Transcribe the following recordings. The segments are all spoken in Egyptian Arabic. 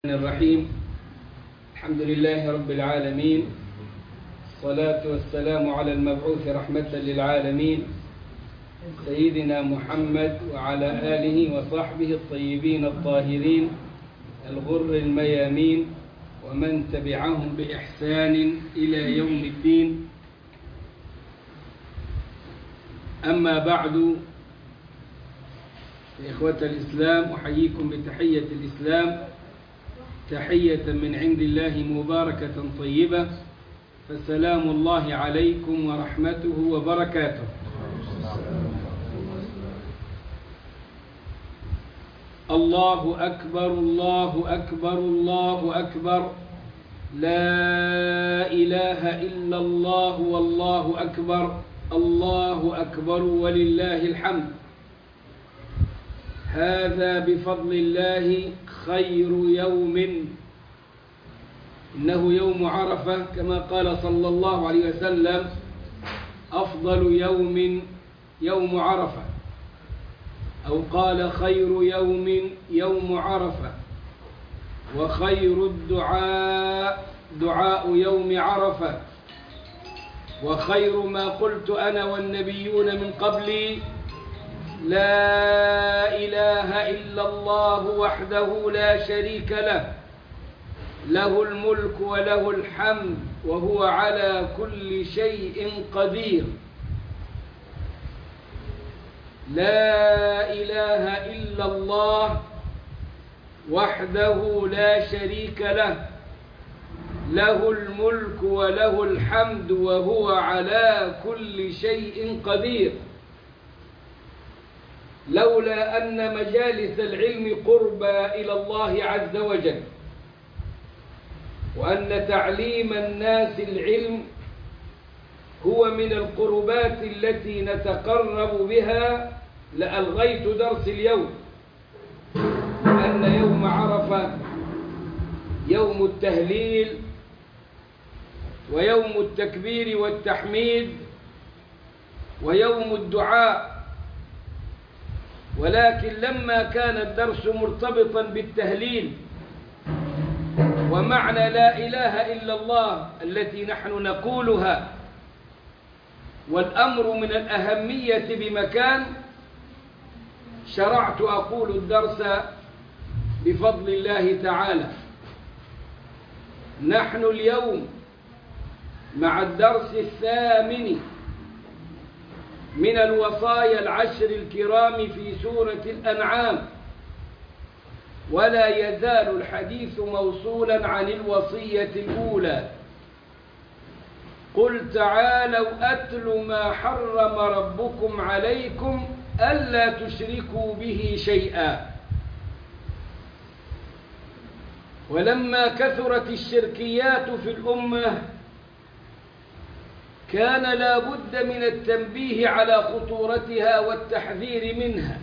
الرحيم الحمد لله رب العالمين الصلاة والسلام على المبعوث رحمة للعالمين سيدنا محمد وعلى آله وصحبه الطيبين الطاهرين الغر الميامين ومن تبعهم بإحسان إلى يوم الدين أما بعد إخوة الإسلام أحييكم بتحية الإسلام تحية من عند الله مباركة طيبة فسلام الله عليكم ورحمته وبركاته الله أكبر الله أكبر الله أكبر لا إله إلا الله والله أكبر الله أكبر ولله الحمد هذا بفضل الله خير يوم إنه يوم عرفة كما قال صلى الله عليه وسلم أفضل يوم يوم عرفة أو قال خير يوم يوم عرفة وخير الدعاء دعاء يوم عرفة وخير ما قلت أنا والنبيون من قبلي لا إله إلا الله وحده لا شريك له له الملك وله الحمد وهو على كل شيء قدير لا إله إلا الله وحده لا شريك له له الملك وله الحمد وهو على كل شيء قدير لولا أن مجالس العلم قربى إلى الله عز وجل وأن تعليم الناس العلم هو من القربات التي نتقرب بها لألغيت درس اليوم أن يوم عرفة يوم التهليل ويوم التكبير والتحميد ويوم الدعاء ولكن لما كان الدرس مرتبطا بالتهليل ومعنى لا إله إلا الله التي نحن نقولها والأمر من الأهمية بمكان شرعت أقول الدرس بفضل الله تعالى نحن اليوم مع الدرس الثامن من الوصايا العشر الكرام في سورة الأنعام ولا يزال الحديث موصولا عن الوصية الأولى قل تعالوا أتل ما حرم ربكم عليكم ألا تشركوا به شيئا ولما كثرت الشركيات في الأمة كان لا بد من التنبيه على خطورتها والتحذير منها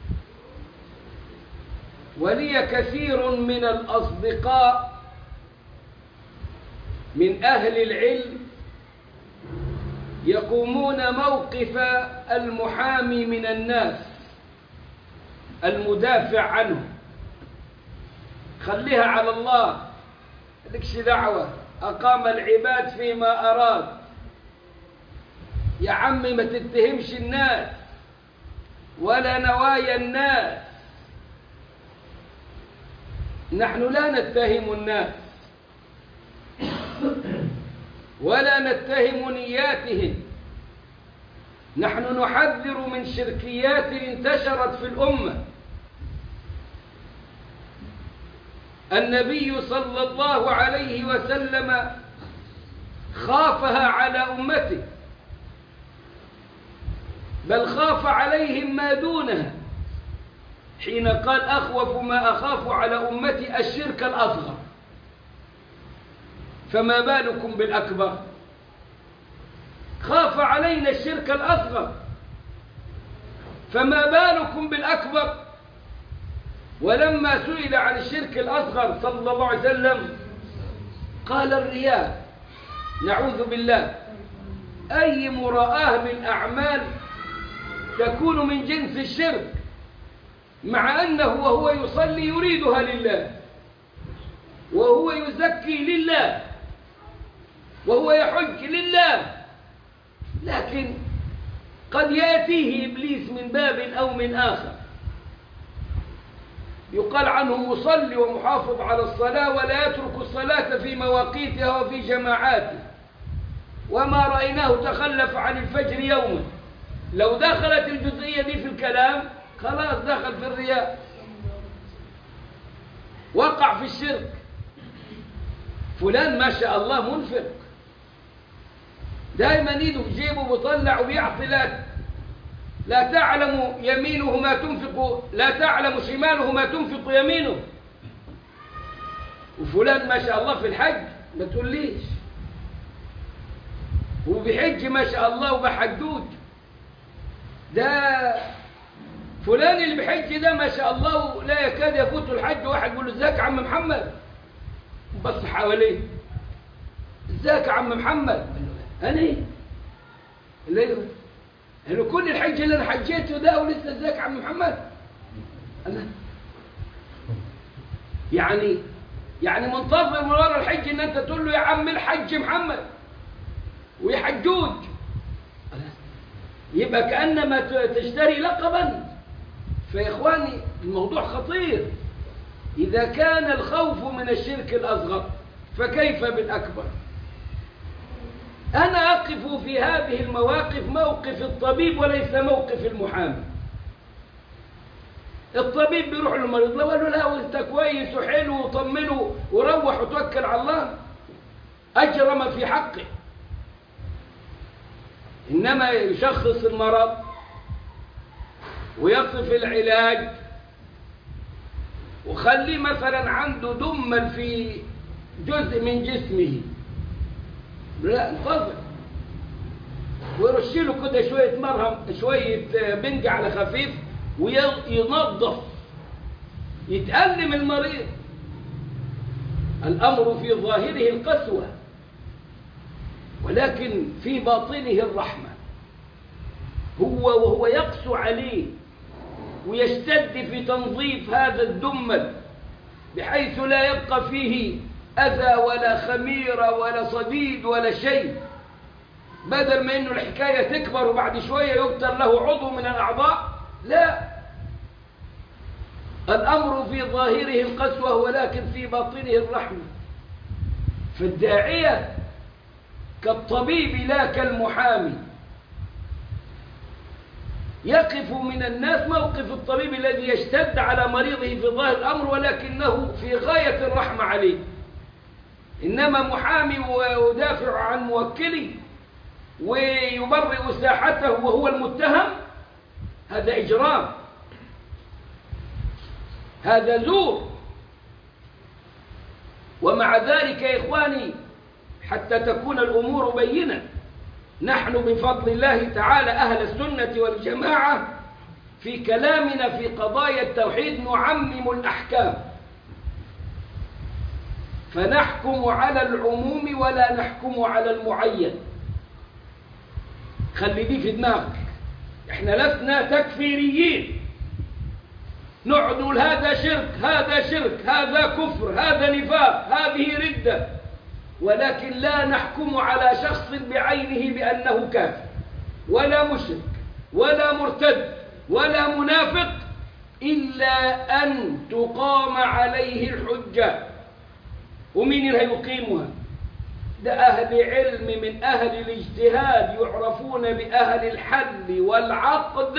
ولي كثير من الأصدقاء من أهل العلم يقومون موقف المحامي من الناس المدافع عنه خليها على الله لكش دعوة أقام العباد فيما أراد يا عمي ما تتهمش الناس ولا نوايا الناس نحن لا نتهم الناس ولا نتهم نياتهم نحن نحذر من شركيات انتشرت في الأمة النبي صلى الله عليه وسلم خافها على أمته بل خاف عليهم ما دونها حين قال أخوف ما أخاف على أمتي الشرك الأصغر فما بالكم بالأكبر خاف علينا الشرك الأصغر فما بالكم بالأكبر ولما سئل عن الشرك الأصغر صلى الله عليه وسلم قال الرياء نعوذ بالله أي مراءة من أعمال تكون من جنس الشرك مع أنه وهو يصلي يريدها لله وهو يزكي لله وهو يحج لله لكن قد يأتيه إبليس من باب أو من آخر يقال عنه مصلي ومحافظ على الصلاة ولا يترك الصلاة في مواقيتها وفي جماعاته وما رأيناه تخلف عن الفجر يوما لو دخلت الجزئية دي في الكلام خلاص دخل في الرياء وقع في الشرك فلان ما شاء الله منفق دائما ايده في جيبه بيطلع وبيعطي لا لا تعلم يمينه ما تنفق لا تعلم شماله ما تنفق يمينه وفلان ما شاء الله في الحج ما تقوليش وبحج ما شاء الله وبحدود ده فلان اللي بحج ده ما شاء الله لا يكاد يفوت الحج واحد يقول له ازيك يا عم محمد بص حواليه ازيك يا عم محمد انا ايه اللي انه كل الحج اللي انا حجيته ده ولسه ازيك يا عم محمد انا يعني يعني منتظر من ورا الحج ان انت تقول له يا عم الحج محمد ويحجوج يبقى كانما تشتري لقبا فيا اخواني الموضوع خطير اذا كان الخوف من الشرك الاصغر فكيف بالاكبر أنا أقف في هذه المواقف موقف الطبيب وليس موقف المحامي الطبيب بيروح للمريض لو قال له لا وانت كويس وحلو وطمنه وروح وتوكل على الله أجرم في حقه إنما يشخص المرض ويصف العلاج وخليه مثلا عنده دما في جزء من جسمه لا انتظر ويرش له كده شويه مرهم شويه بنج على خفيف وينظف يتألم المريض الأمر في ظاهره القسوة ولكن في باطنه الرحمة هو وهو يقسو عليه ويشتد في تنظيف هذا الدمل بحيث لا يبقى فيه أذى ولا خميرة ولا صديد ولا شيء بدل ما إنه الحكاية تكبر وبعد شوية يبتر له عضو من الأعضاء لا الأمر في ظاهره القسوة ولكن في باطنه الرحمة فالداعية كالطبيب لا كالمحامي يقف من الناس موقف الطبيب الذي يشتد على مريضه في ظاهر الأمر ولكنه في غاية الرحمة عليه إنما محامي ويدافع عن موكله ويبرئ ساحته وهو المتهم هذا إجرام هذا زور ومع ذلك يا إخواني حتى تكون الأمور بينة نحن بفضل الله تعالى أهل السنة والجماعة في كلامنا في قضايا التوحيد نعمم الأحكام فنحكم على العموم ولا نحكم على المعين خلي دي في دماغك احنا لسنا تكفيريين نقعد نقول هذا شرك هذا شرك هذا كفر هذا نفاق هذه ردة ولكن لا نحكم على شخص بعينه بأنه كافر ولا مشرك ولا مرتد ولا منافق إلا أن تقام عليه الحجة ومين اللي هيقيمها ده أهل علم من أهل الاجتهاد يعرفون بأهل الحل والعقد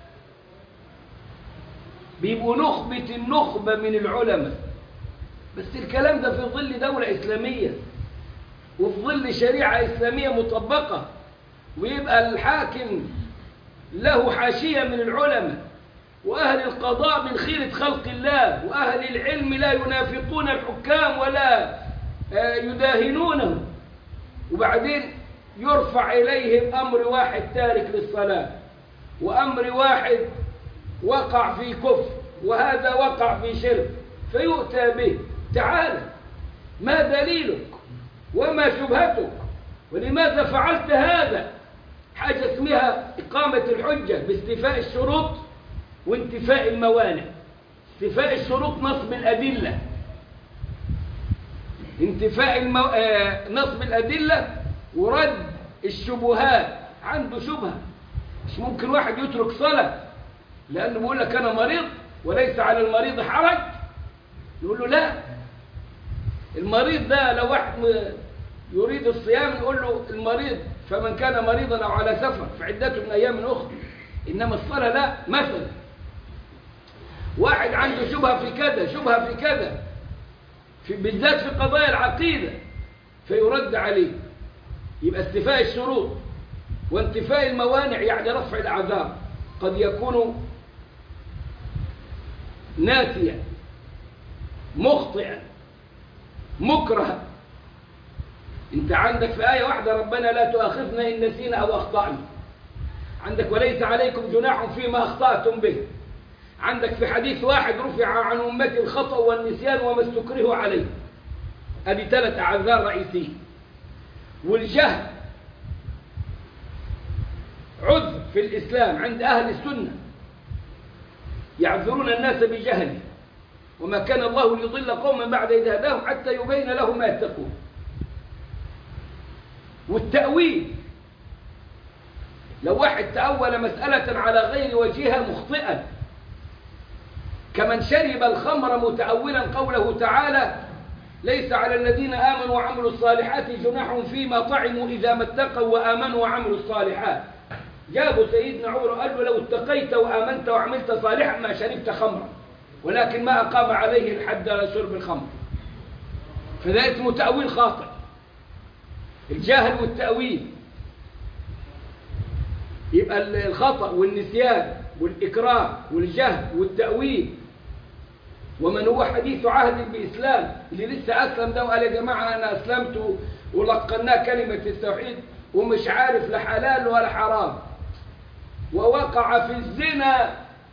بيبقوا نخبة النخبة من العلماء بس الكلام ده في ظل دولة إسلامية وفي ظل شريعة إسلامية مطبقة ويبقى الحاكم له حاشية من العلماء وأهل القضاء من خيرة خلق الله وأهل العلم لا ينافقون الحكام ولا يداهنونهم وبعدين يرفع إليهم أمر واحد تارك للصلاة وأمر واحد وقع في كفر وهذا وقع في شرك فيؤتى به تعال ما دليلك وما شبهتك ولماذا فعلت هذا حاجة اسمها إقامة الحجة باستيفاء الشروط وانتفاء الموانع استيفاء الشروط نصب الأدلة انتفاء المو... آه... نصب الأدلة ورد الشبهات عنده شبهة مش ممكن واحد يترك صلاة لأنه بيقول لك أنا مريض وليس على المريض حرج نقول له لا المريض ده لو واحد م- يريد الصيام نقول له المريض فمن كان مريضا أو على سفر فعدته من أيام أخرى إنما الصلاة لا مثلا واحد عنده شبهة في كذا شبهة في كذا في بالذات في قضايا العقيدة فيرد عليه يبقى استفاء الشروط وانتفاء الموانع يعني رفع الأعذار قد يكون ناسيا مخطئا مكرها انت عندك في آية واحدة ربنا لا تؤاخذنا إن نسينا أو أخطأنا عندك وليس عليكم جناح فيما أخطأتم به عندك في حديث واحد رفع عن أمتي الخطأ والنسيان وما استكرهوا عليه هذه ثلاث أعذار رئيسية والجهل عذر في الإسلام عند أهل السنة يعذرون الناس بجهله وما كان الله ليضل قوما بعد إذ هداهم حتى يبين لهم ما يتقون والتأويل لو واحد تأول مسألة على غير وجهها مخطئا كمن شرب الخمر متأولا قوله تعالى ليس على الذين آمنوا وعملوا الصالحات جناح فيما طعموا إذا ما اتقوا وآمنوا وعملوا الصالحات جابوا سيدنا عمر قال له لو اتقيت وآمنت وعملت صالحا ما شربت خمرا ولكن ما أقام عليه الحد على شرب الخمر فده اسمه تأويل خاطئ الجهل والتأويل يبقى الخطأ والنسيان والإكراه والجهل والتأويل ومن هو حديث عهد بإسلام اللي لسه أسلم ده وقال يا جماعة أنا أسلمت ولقناه كلمة التوحيد ومش عارف لا حلال ولا حرام ووقع في الزنا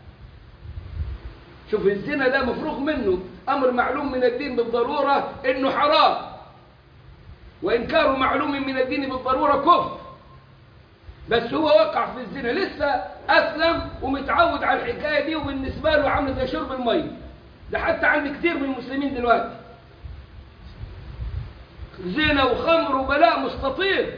شوف الزنا ده مفروغ منه أمر معلوم من الدين بالضرورة إنه حرام وإنكار معلوم من الدين بالضرورة كفر بس هو وقع في الزنا لسه أسلم ومتعود على الحكاية دي وبالنسبة له عامل زي شرب المية ده حتى عند كتير من المسلمين دلوقتي زنا وخمر وبلاء مستطير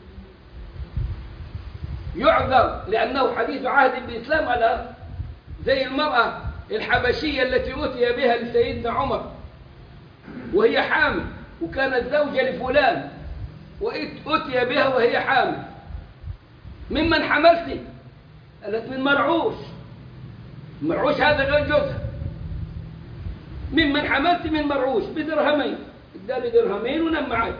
يعذر لأنه حديث عهد بالإسلام على زي المرأة الحبشية التي أتي بها لسيدنا عمر وهي حامل وكانت زوجة لفلان وأتي بها وهي حامل ممن حملت قالت من مرعوش مرعوش هذا غير جوزها ممن حملت من مرعوش بدرهمين ادالي درهمين ونام معي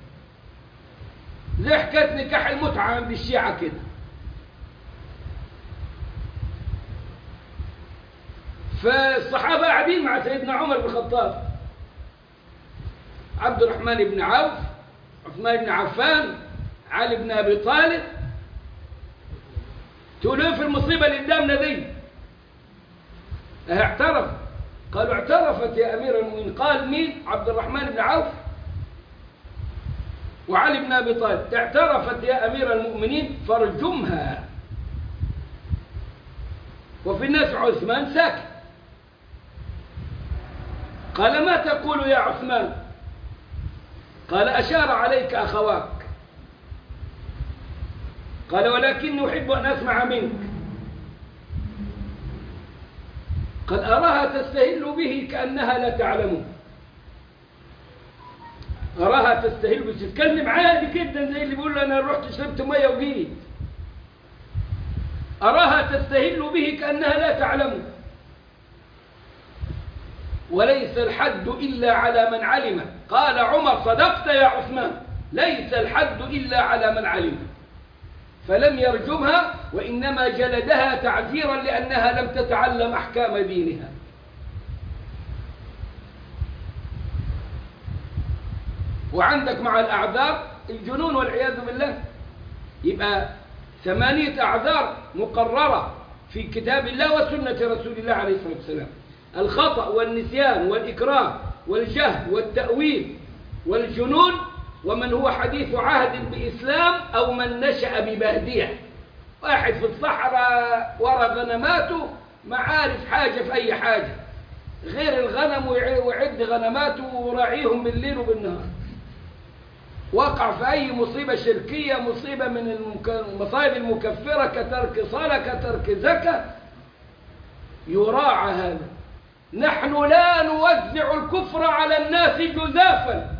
زي حكايه نكاح المتعه عند الشيعه كده فالصحابه قاعدين مع سيدنا عمر بن الخطاب عبد الرحمن بن عوف عثمان بن عفان علي بن ابي طالب تقولوا في المصيبه اللي قدامنا دي اعترف قالوا اعترفت يا امير المؤمنين قال مين عبد الرحمن بن عوف وعلي بن ابي طالب اعترفت يا امير المؤمنين فارجمها وفي الناس عثمان ساكت قال ما تقول يا عثمان قال اشار عليك اخواك قال ولكني احب ان اسمع منك قد أراها تستهل به كأنها لا تعلمه أراها تستهل به تتكلم عادي جدا زي اللي بيقول أنا رحت شربت مية وجيت أراها تستهل به كأنها لا تعلمه وليس الحد إلا على من علم قال عمر صدقت يا عثمان ليس الحد إلا على من علم فلم يرجمها وإنما جلدها تعذيرا لأنها لم تتعلم أحكام دينها وعندك مع الأعذار الجنون والعياذ بالله يبقى ثمانية أعذار مقررة في كتاب الله وسنة رسول الله عليه الصلاة والسلام الخطأ والنسيان والإكراه والجهل والتأويل والجنون ومن هو حديث عهد بإسلام أو من نشأ ببادية واحد في الصحراء ورا غنماته ما عارف حاجة في أي حاجة غير الغنم ويع- ويعد غنماته وراعيهم بالليل وبالنهار وقع في أي مصيبة شركية مصيبة من المك- المصائب المكفرة كترك صلاة كترك زكاة يراعى هذا نحن لا نوزع الكفر على الناس جزافا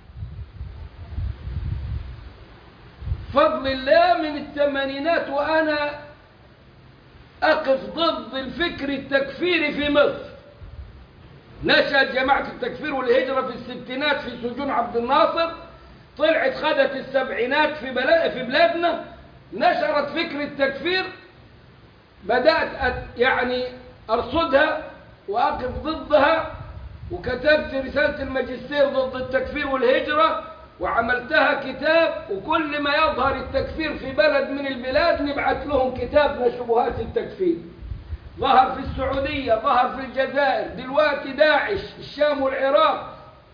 فضل الله من الثمانينات وأنا أقف ضد الفكر التكفيري في مصر نشأت جماعة التكفير والهجرة في الستينات في سجون عبد الناصر طلعت خدت السبعينات في بلاد في بلادنا نشرت فكر التكفير بدأت أت- يعني أرصدها وأقف ضدها وكتبت رسالة الماجستير ضد التكفير والهجرة وعملتها كتاب وكل ما يظهر التكفير في بلد من البلاد نبعث لهم كتابنا شبهات التكفير ظهر في السعودية ظهر في الجزائر دلوقتي داعش الشام والعراق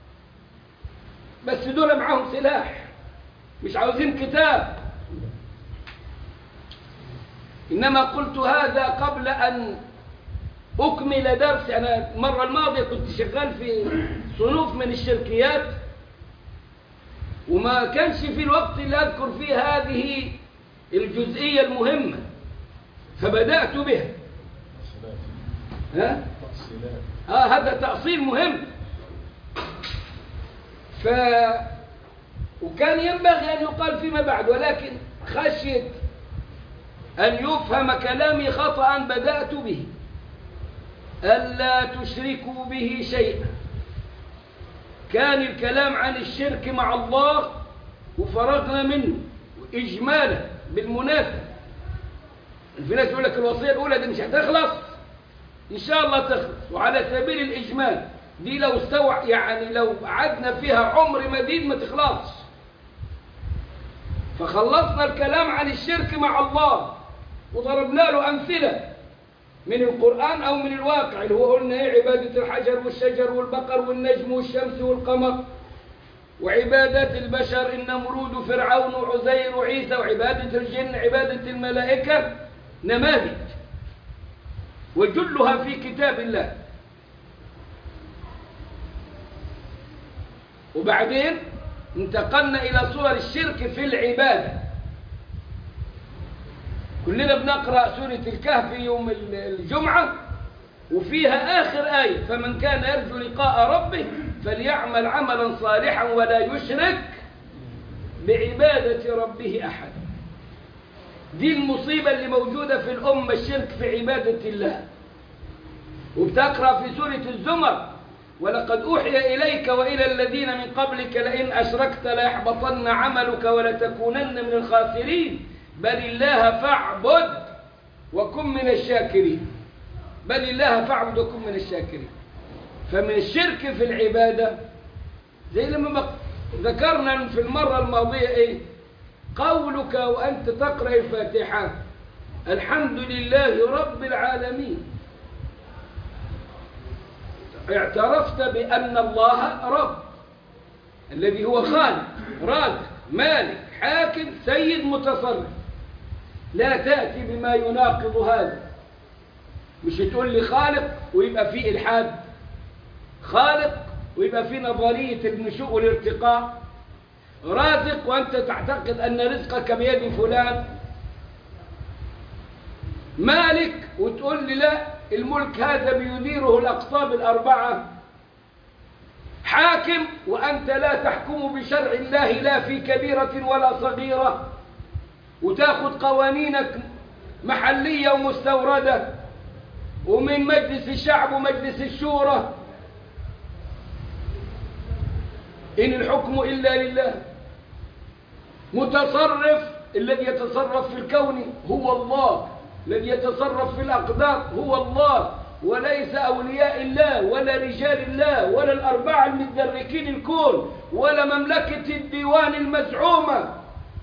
بس دول معاهم سلاح مش عاوزين كتاب إنما قلت هذا قبل أن أكمل درس أنا المرة الماضية كنت شغال في صنوف من الشركيات وما كانش في الوقت اللي أذكر فيه هذه الجزئية المهمة فبدأت بها ها؟ آه هذا تأصيل مهم ف وكان ينبغي أن يقال فيما بعد ولكن خشيت أن يفهم كلامي خطأ بدأت به ألا تشركوا به شيئا كان الكلام عن الشرك مع الله وفرغنا منه إجمالا بالمناسبة في ناس يقول لك الوصية الأولى دي مش هتخلص إن شاء الله تخلص وعلى سبيل الإجمال دي لو استوع يعني لو قعدنا فيها عمر مديد ما تخلصش فخلصنا الكلام عن الشرك مع الله وضربنا له أمثلة من القرآن أو من الواقع اللي هو قلنا إيه عبادة الحجر والشجر والبقر والنجم والشمس والقمر وعبادة البشر النمرود وفرعون وعزير وعيسى وعبادة الجن عبادة الملائكة نماذج وجلها في كتاب الله وبعدين انتقلنا إلى صور الشرك في العبادة كلنا بنقرأ سورة الكهف يوم الجمعة وفيها آخر آية فمن كان يرجو لقاء ربه فليعمل عملا صالحا ولا يشرك بعبادة ربه أحد دي المصيبة اللي موجودة في الأمة الشرك في عبادة الله وبتقرأ في سورة الزمر ولقد أوحي إليك وإلى الذين من قبلك لئن أشركت ليحبطن عملك ولتكونن من الخاسرين بل الله فاعبد وكن من الشاكرين بل الله فاعبد وكن من الشاكرين فمن الشرك في العبادة زي لما ذكرنا في المرة الماضية إيه قولك وأنت تقرأ الفاتحة الحمد لله رب العالمين اعترفت بأن الله رب الذي هو خالق رازق مالك حاكم سيد متصرف لا تأتي بما يناقض هذا مش تقول لي خالق ويبقى فيه إلحاد خالق ويبقى فيه نظرية النشوء والارتقاء رازق وأنت تعتقد أن رزقك بيد فلان مالك وتقول لي لا الملك هذا بيديره الأقطاب الأربعة حاكم وأنت لا تحكم بشرع الله لا في كبيرة ولا صغيرة وتاخذ قوانينك محلية ومستوردة ومن مجلس الشعب ومجلس الشورى إن الحكم إلا لله متصرف الذي يتصرف في الكون هو الله الذي يتصرف في الأقدار هو الله وليس أولياء الله ولا رجال الله ولا الأربعة المتدركين الكون ولا مملكة الديوان المزعومة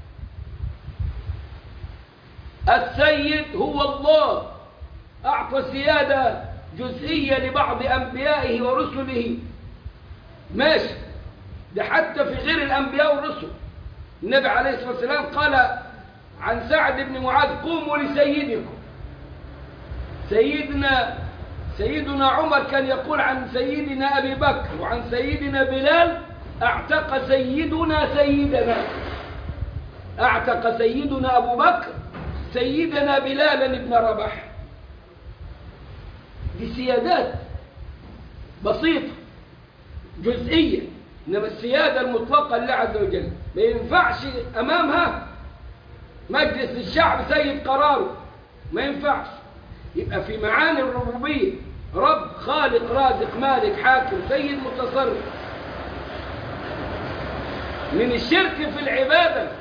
السيد هو الله أعطى سيادة جزئية لبعض أنبيائه ورسله ماشي ده حتى في غير الأنبياء والرسل النبي عليه الصلاة والسلام قال عن سعد بن معاذ قوموا لسيدكم سيدنا سيدنا عمر كان يقول عن سيدنا أبي بكر وعن سيدنا بلال اعتق سيدنا سيدنا اعتق سيدنا أبو بكر سيدنا بلالا بن رباح دي سيادات بسيطة جزئية إنما السيادة المطلقة لله عز وجل ما ينفعش أمامها مجلس الشعب سيد قراره ما ينفعش يبقى في معاني الربوبية رب خالق رازق مالك حاكم سيد متصرف من الشرك في العبادة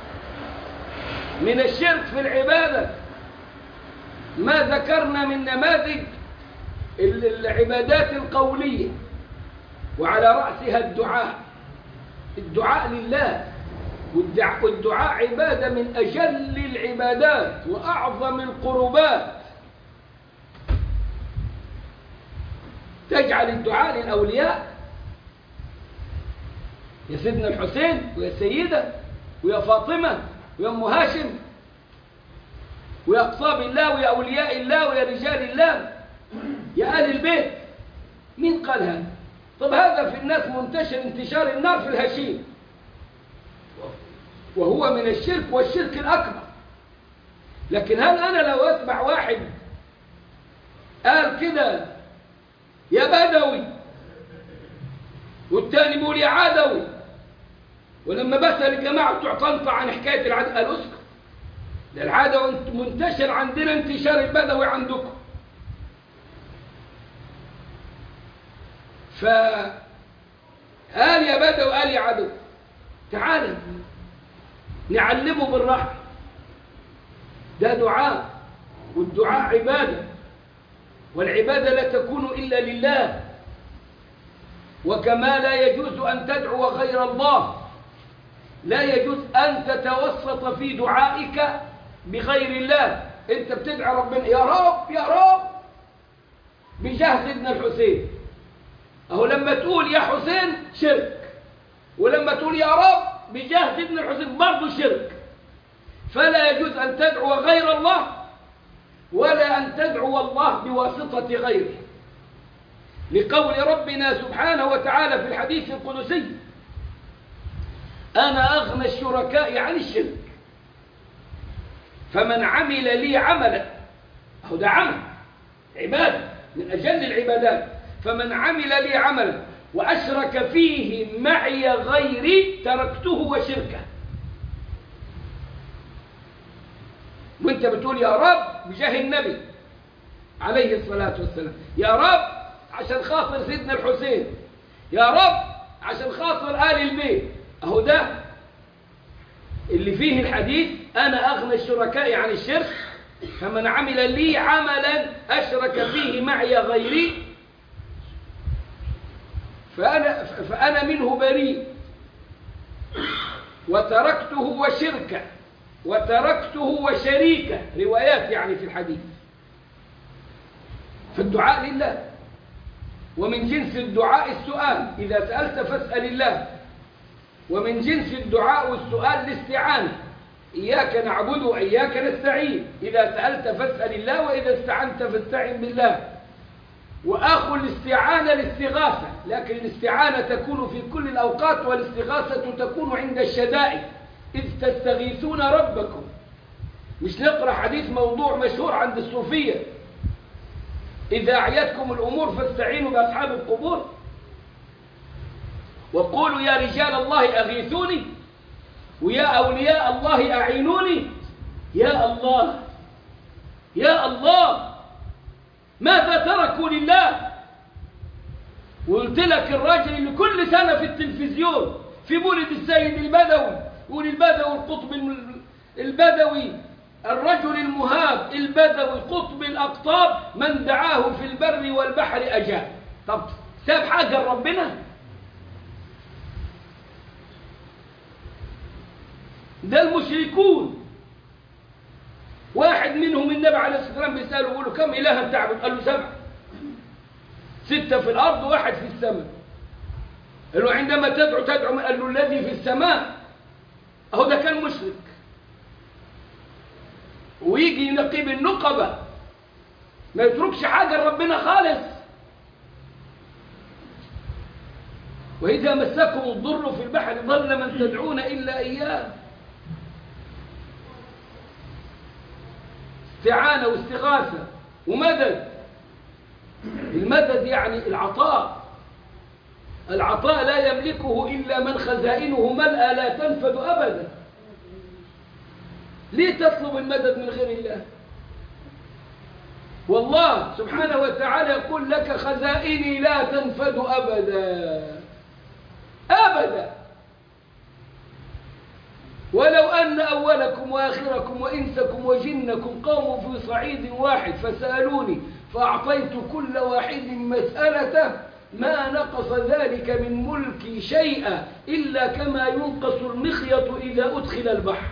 من الشرك في العبادة ما ذكرنا من نماذج العبادات القولية وعلى رأسها الدعاء الدعاء لله والدعاء عبادة من أجل العبادات وأعظم القربات تجعل الدعاء للأولياء يا سيدنا الحسين ويا السيدة ويا فاطمة ويا أم هاشم ويا أقصاب الله ويا أولياء الله ويا رجال الله يا أهل البيت مين قال هذا طب هذا في الناس منتشر انتشار النار في الهشيم وهو من الشرك والشرك الأكبر لكن هل أنا لو أسمع واحد قال كده يا بدوي والتاني بيقول يا عدوي ولما بسأل الجماعة بتوع طنطا عن حكاية العدوي قال اسكت ده العدوي منتشر عندنا انتشار البدوي عندكم فقال يا بدوي قال يا عدو تعال نعلمه بالرحمة ده دعاء والدعاء عبادة والعبادة لا تكون إلا لله وكما لا يجوز أن تدعو غير الله لا يجوز أن تتوسط في دعائك بغير الله أنت بتدعي ربنا يا رب يا رب بجاه سيدنا الحسين أهو لما تقول يا حسين شرك ولما تقول يا رب بجاه سيدنا الحسين برضه شرك فلا يجوز أن تدعو غير الله ولا أن تدعو الله بواسطة غيره لقول ربنا سبحانه وتعالى في الحديث القدسي أنا أغنى الشركاء عن الشرك فمن عمل لي عملا أهو ده عمل عبادة من أجل العبادات فمن عمل لي عملا وأشرك فيه معي غيري تركته وشركه وانت بتقول يا رب بجاه النبي عليه الصلاة والسلام يا رب عشان خاطر سيدنا الحسين يا رب عشان خاطر آل البيت أهو ده اللي فيه الحديث أنا أغنى الشركاء عن الشرك فمن عمل لي عملا أشرك فيه معي غيري فأنا, فأنا منه بريء وتركته وشركه وتركته وشريكه روايات يعني في الحديث فالدعاء لله ومن جنس الدعاء السؤال إذا سألت فاسأل الله ومن جنس الدعاء والسؤال الاستعانة إياك نعبد وإياك نستعين إذا سألت فاسأل الله وإذا استعنت فاستعن بالله وآخو الاستعانة الاستغاثة لكن الاستعانة تكون في كل الأوقات والاستغاثة تكون عند الشدائد إذ تستغيثون ربكم مش نقرأ حديث موضوع مشهور عند الصوفية إذا أعيتكم الأمور فاستعينوا بأصحاب القبور وقولوا يا رجال الله أغيثوني ويا أولياء الله أعينوني يا الله يا الله ماذا تركوا لله وقلت لك الراجل اللي كل سنة في التلفزيون في مولد السيد البدوي يقول البدوي القطب البدوي الرجل المهاب البدوي قطب الأقطاب من دعاه في البر والبحر أجاب طب ساب حاجة لربنا ده المشركون واحد منهم النبي عليه الصلاة والسلام بيسأله يقول له كم إلها تعبد قال له سبعة ستة في الأرض وواحد في السماء قال له عندما تدعو تدعو قال له الذي في السماء أهو ده كان مشرك ويجي نقيب النقبة ما يتركش حاجة لربنا خالص وإذا مسكم الضر في البحر ضل من تدعون إلا إياه استعانة واستغاثة ومدد المدد يعني العطاء العطاء لا يملكه إلا من خزائنه ملأى لا تنفد أبدا ليه تطلب المدد من غير الله والله سبحانه وتعالى يقول لك خزائني لا تنفد أبدا أبدا ولو أن أولكم وآخركم وإنسكم وجنكم قاموا في صعيد واحد فسألوني فأعطيت كل واحد مسألته ما نقص ذلك من ملكي شيئا إلا كما ينقص المخيط إذا أدخل البحر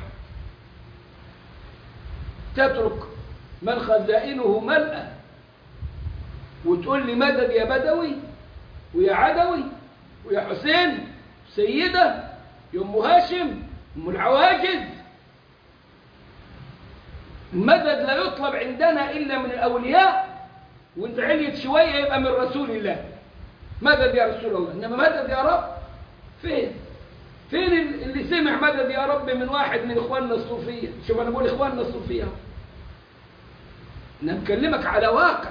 تترك من خزائنه ملأ وتقول لي مدد يا بدوي ويا عدوي ويا حسين سيدة يا أم هاشم أم العواجز المدد لا يطلب عندنا إلا من الأولياء وانت عليت شوية يبقى من رسول الله مدد يا رسول الله إنما مدد يا رب فين فين اللي سمع مدد يا رب من واحد من إخواننا الصوفية شوف أنا بقول إخواننا الصوفية أنا مكلمك على واقع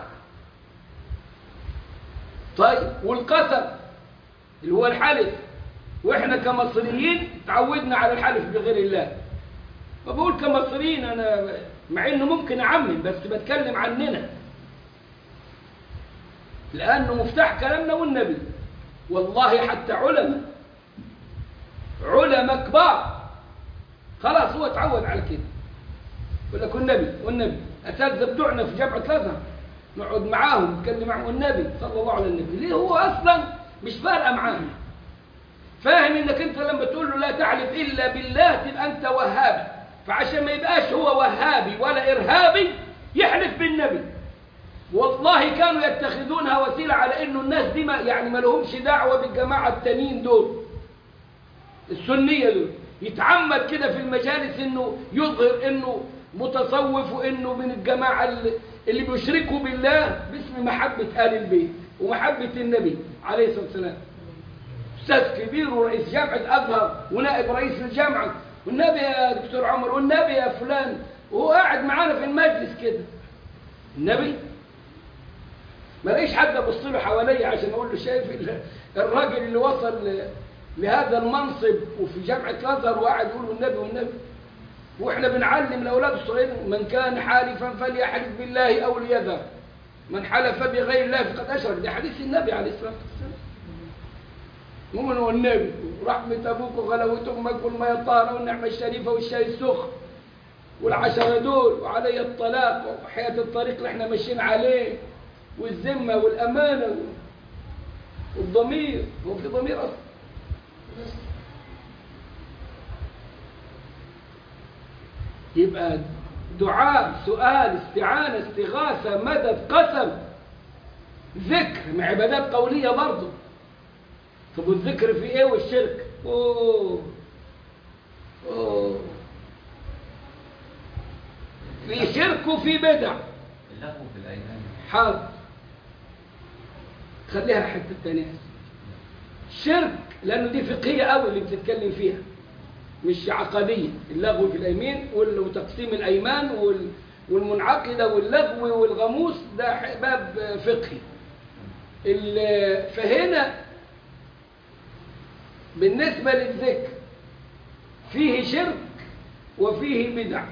طيب والقسم اللي هو الحلف واحنا كمصريين تعودنا على الحلف بغير الله فبقول كمصريين انا مع انه ممكن اعمم بس بتكلم عننا لانه مفتاح كلامنا والنبي والله حتى علماء علماء كبار خلاص هو اتعود على كده يقول لك والنبي والنبي اساتذه بتوعنا في جامعه الازهر نقعد معاهم نتكلم معهم والنبي صلى الله عليه النبي ليه هو اصلا مش فارقه معاه فاهم انك انت لما تقول له لا تعرف الا بالله تبقى انت وهابي فعشان ما يبقاش هو وهابي ولا ارهابي يحلف بالنبي والله كانوا يتخذونها وسيله على انه الناس دي ما يعني ما لهمش دعوه بالجماعه التانيين دول السنيه دول يتعمد كده في المجالس انه يظهر انه متصوف وانه من الجماعه اللي, اللي بيشركوا بالله باسم محبه ال البيت ومحبه النبي عليه الصلاه والسلام استاذ كبير ورئيس جامعه ازهر ونائب رئيس الجامعه والنبي يا دكتور عمر والنبي يا فلان وهو قاعد معانا في المجلس كده النبي ما لقيش حد ابص له حواليا عشان اقول له شايف الراجل اللي وصل لهذا المنصب وفي جامعه الازهر وقاعد يقول له النبي والنبي واحنا بنعلم الاولاد الصغيرين من كان حالفا فليحلف بالله او ليذر من حلف بغير الله فقد اشرك ده حديث النبي عليه الصلاه والسلام مؤمن والنبي ورحمة أبوك وغلاوة أمك والمية الطاهرة والنعمة الشريفة والشاي السخن والعشرة دول وعلي الطلاق وحياة الطريق اللي احنا ماشيين عليه والذمة والأمانة والضمير هو في ضمير أصلا يبقى دعاء سؤال استعانة استغاثة مدد قسم ذكر مع عبادات قولية برضه طب والذكر في ايه والشرك اوه اوه في شرك وفي بدع اللغو في الايمان حاضر خليها حته تانية شرك لانه دي فقهيه قوي اللي بتتكلم فيها مش عقديه اللغو في الايمان وتقسيم الايمان وال والمنعقده واللغو والغموس ده باب فقهي فهنا بالنسبة للذكر فيه شرك وفيه بدع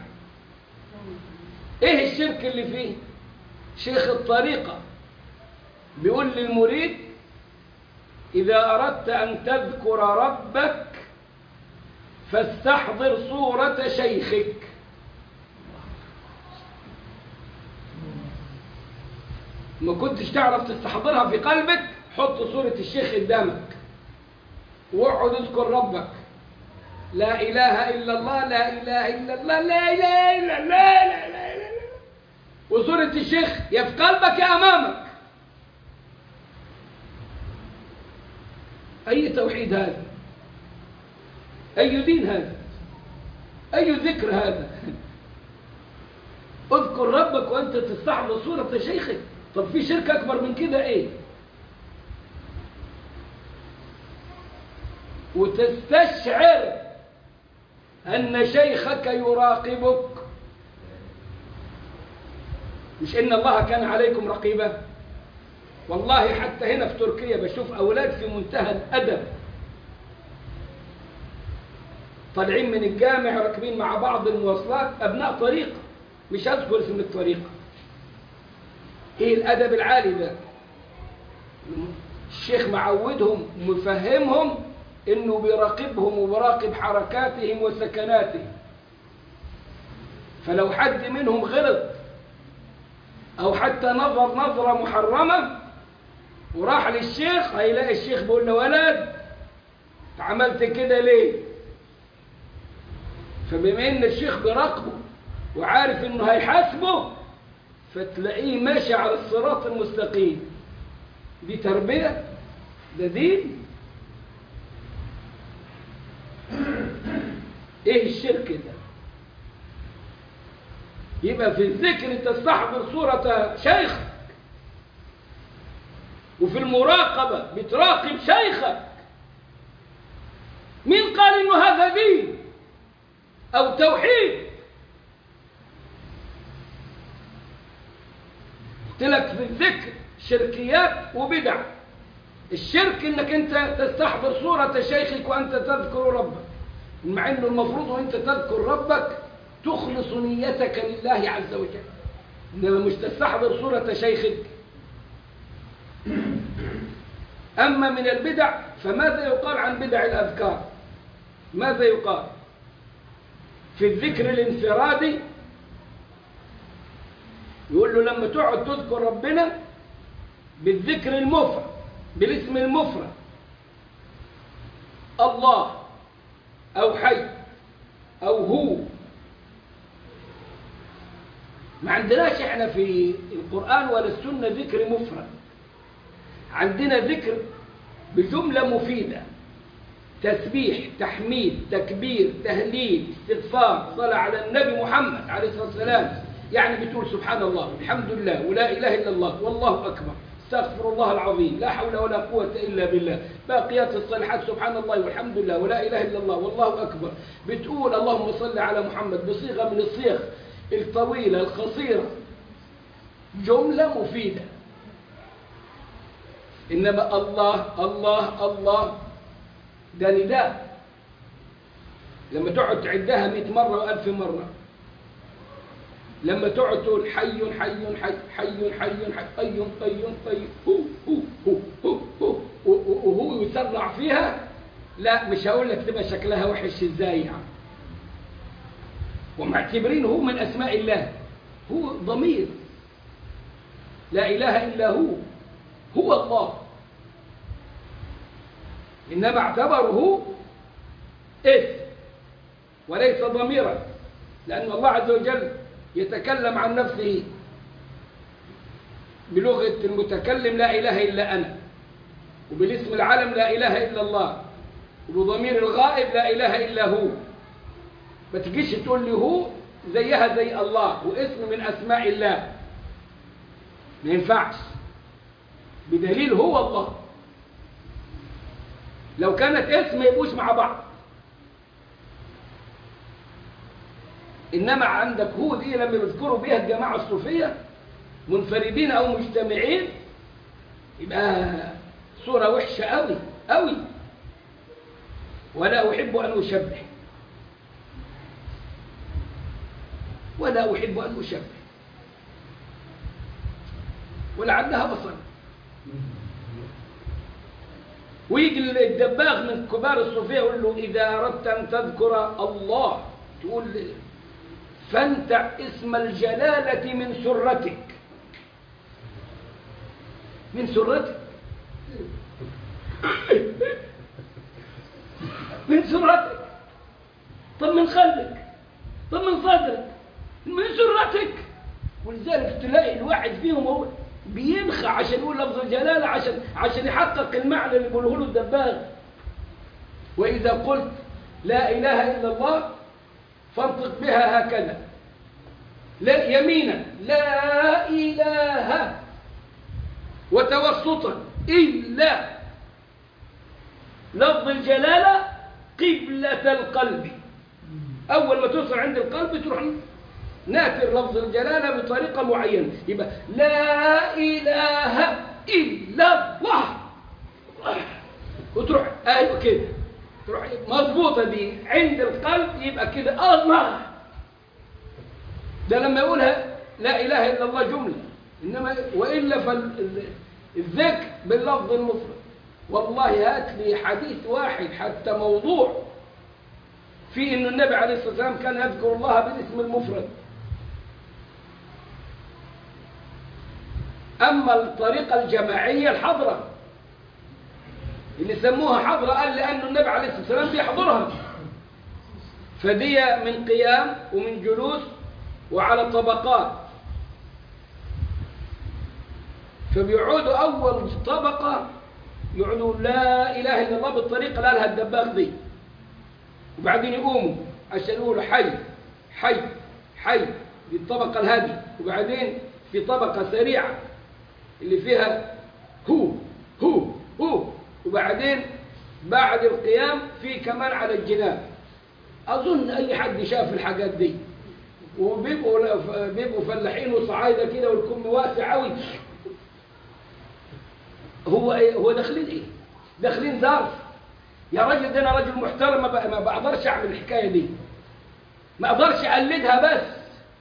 ايه الشرك اللي فيه شيخ الطريقة بيقول للمريد إذا أردت أن تذكر ربك فاستحضر صورة شيخك ما كنتش تعرف تستحضرها في قلبك حط صورة الشيخ قدامك واقعد اذكر ربك لا إله إلا الله لا إله إلا الله لا إله إلا الله لا إله إلا الله وصورة الشيخ يا في قلبك يا أمامك أي توحيد هذا أي دين هذا أي ذكر هذا اذكر ربك وانت تستحضر صورة شيخك طب في شرك اكبر من كده ايه وتستشعر ان شيخك يراقبك مش ان الله كان عليكم رقيبا والله حتى هنا في تركيا بشوف اولاد في منتهى الادب طالعين من الجامع راكبين مع بعض المواصلات ابناء طريق مش هذكر اسم الطريق ايه الادب العالي ده الشيخ معودهم مفهمهم انه بيراقبهم وبيراقب حركاتهم وسكناتهم فلو حد منهم غلط او حتى نظر نظرة محرمة وراح للشيخ هيلاقي الشيخ بيقول له ولد عملت كده ليه فبما ان الشيخ بيراقبه وعارف انه هيحاسبه فتلاقيه ماشي على الصراط المستقيم دي تربية ده دين ايه الشرك ده يبقى في الذكر تستحضر صورة شيخك وفي المراقبة بتراقب شيخك مين قال انه هذا دين او توحيد قلت لك في الذكر شركيات وبدع الشرك انك انت تستحضر صورة شيخك وانت تذكر ربك مع انه المفروض وانت تذكر ربك تخلص نيتك لله عز وجل انما مش تستحضر صورة شيخك اما من البدع فماذا يقال عن بدع الاذكار ماذا يقال في الذكر الانفرادي يقول له لما تقعد تذكر ربنا بالذكر المفرد بالاسم المفرد الله أو حي أو هو ما عندناش احنا في القرآن ولا السنة ذكر مفرد عندنا ذكر بجملة مفيدة تسبيح تحميد تكبير تهليل استغفار صلاة على النبي محمد عليه الصلاة والسلام يعني بتقول سبحان الله الحمد لله ولا إله إلا الله والله أكبر استغفر الله العظيم لا حول ولا قوة إلا بالله باقيات الصالحات سبحان الله والحمد لله ولا إله إلا الله والله أكبر بتقول اللهم صل على محمد بصيغة من الصيغ الطويلة القصيرة جملة مفيدة إنما الله الله الله ده نداء لما تقعد تعدها مئة مرة وألف مرة لما تقعد تقول حي حي حي حي حي حي قيوم قيوم قيوم هو هو هو هو هو وهو يسرع فيها لا مش هقول لك تبقى شكلها وحش ازاي يعني ومعتبرين هو من اسماء الله هو ضمير لا اله الا هو هو الله انما اعتبره اسم وليس ضميرا لان الله عز وجل يتكلم عن نفسه بلغة المتكلم لا إله إلا أنا وبالاسم العالم لا إله إلا الله وبضمير الغائب لا إله إلا هو ما تجيش تقول لي هو زيها زي الله واسم من أسماء الله ما ينفعش بدليل هو الله لو كانت اسم ما يبقوش مع بعض إنما عندك هو دي لما يذكروا بها الجماعة الصوفية منفردين أو مجتمعين يبقى صورة وحشة أوي أوي ولا أحب أن أشبه ولا أحب أن أشبه ولعلها بصر ويجي الدباغ من كبار الصوفية يقول له إذا أردت أن تذكر الله تقول فانتع اسم الجلالة من سرتك من سرتك من سرتك طب من قلبك طب من صدرك من سرتك ولذلك تلاقي الواحد فيهم هو بينخى عشان يقول لفظ الجلالة عشان عشان يحقق المعنى اللي بيقوله له الدباغ وإذا قلت لا إله إلا الله فانطق بها هكذا لا يمينا لا إله وتوسطا إلا لفظ الجلالة قبلة القلب أول ما توصل عند القلب تروح ناثر لفظ الجلالة بطريقة معينة يبقى لا إله إلا الله وتروح أيوة كده تروح مضبوطة دي عند القلب يبقى كده الله ده لما يقولها لا إله إلا الله جملة إنما وإلا فالذكر باللفظ المفرد والله هات لي حديث واحد حتى موضوع في أن النبي عليه الصلاة والسلام كان يذكر الله بالاسم المفرد أما الطريقة الجماعية الحضرة اللي سموها حضرة قال لأن النبي عليه الصلاة والسلام بيحضرها فدي من قيام ومن جلوس وعلى طبقات فبيقعدوا أول طبقة يقعدوا لا إله إلا الله بالطريقة اللي قالها الدباغ دي وبعدين يقوموا عشان يقولوا حي حي حي دي الطبقة الهادية وبعدين في طبقة سريعة اللي فيها هو هو هو وبعدين بعد القيام في كمان على الجناب أظن أي حد شاف الحاجات دي وبيبقوا بيبقوا فلاحين وصعايدة كده والكم واسع قوي هو ايه هو داخلين ايه داخلين ظرف يا راجل ده انا راجل محترم ما, ما بقدرش اعمل الحكايه دي ما اقدرش اقلدها بس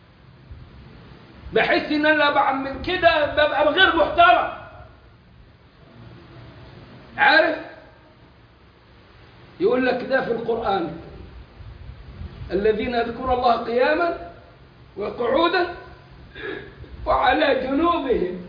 بحس ان انا بعمل كده ببقى غير محترم عارف يقول لك ده في القران الذين يذكرون الله قياما وقعودا وعلى جنوبهم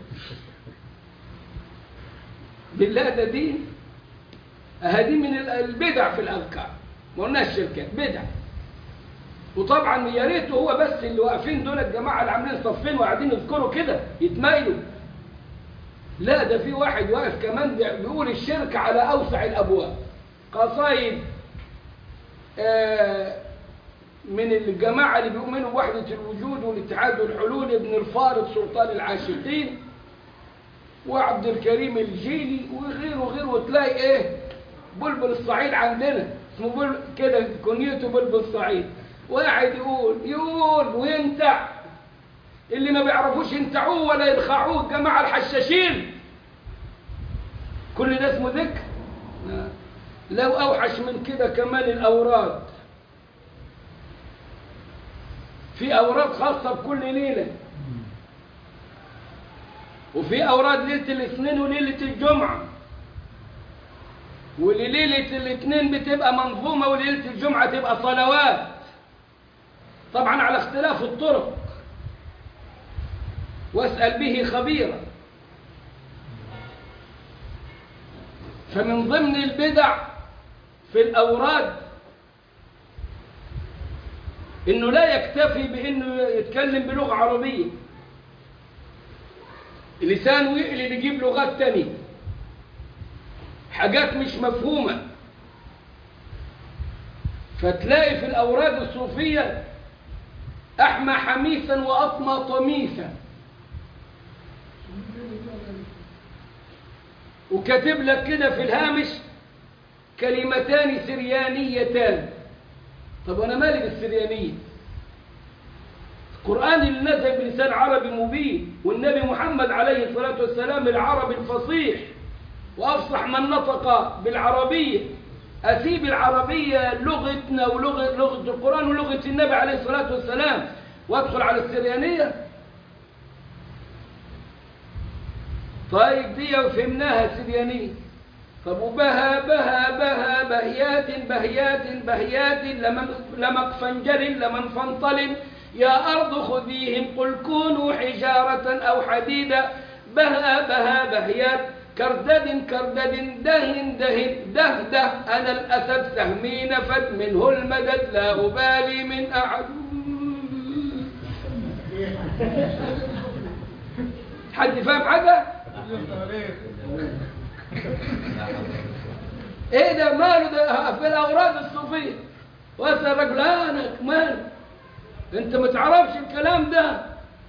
بالله ده دين هذه من البدع في الأذكار ما قلناش شركات بدع وطبعا يا ريت هو بس اللي واقفين دول الجماعة اللي عاملين صفين وقاعدين يذكروا كده يتمايلوا لا ده في واحد واقف كمان بيقول الشرك على أوسع الأبواب قصايد آه من الجماعة اللي بيؤمنوا بوحدة الوجود والاتحاد والحلول ابن الفارض سلطان العاشقين وعبد الكريم الجيلي وغيره وغيره وتلاقي ايه بلبل الصعيد عندنا اسمه بل كده كنيته بلبل الصعيد واحد يقول يقول وينتع اللي ما بيعرفوش ينتعوه ولا يرخعوه الجماعة الحشاشين كل ده اسمه ذكر لو أوحش من كده كمان الأوراد في أوراد خاصة بكل ليلة وفي أوراد ليلة الاثنين وليلة الجمعة ولليلة الاثنين بتبقى منظومة وليلة الجمعة تبقى صلوات طبعا على اختلاف الطرق واسأل به خبيرا فمن ضمن البدع في الأوراد إنه لا يكتفي بإنه يتكلم بلغة عربية لسانه يقلب يجيب لغات تانية حاجات مش مفهومة فتلاقي في الأوراد الصوفية أحمى حميسا وأطمى طميسا وكاتب لك كده في الهامش كلمتان سريانيتان طب وانا مالي بالسريانيه القرآن اللي نزل بلسان عربي مبين والنبي محمد عليه الصلاة والسلام العربي الفصيح وأفصح من نطق بالعربية أسيب العربية لغتنا ولغة لغة القرآن ولغة النبي عليه الصلاة والسلام وأدخل على السريانية طيب دي وفهمناها سريانية طب وبها بها بها بهيات بهيات بهيات لمقفنجر لمنفنطل يا أرض خذيهم قل كونوا حجارة أو حديدا بها بها بهيات كردد كردد دهن دهن ده ده أنا الأسد سهمي نفد منه المدد لا أبالي من أحد حد فاهم حاجة؟ ايه ده ماله ده في الأوراد الصوفية واسأل الرجل لا أنا ماله انت ما تعرفش الكلام ده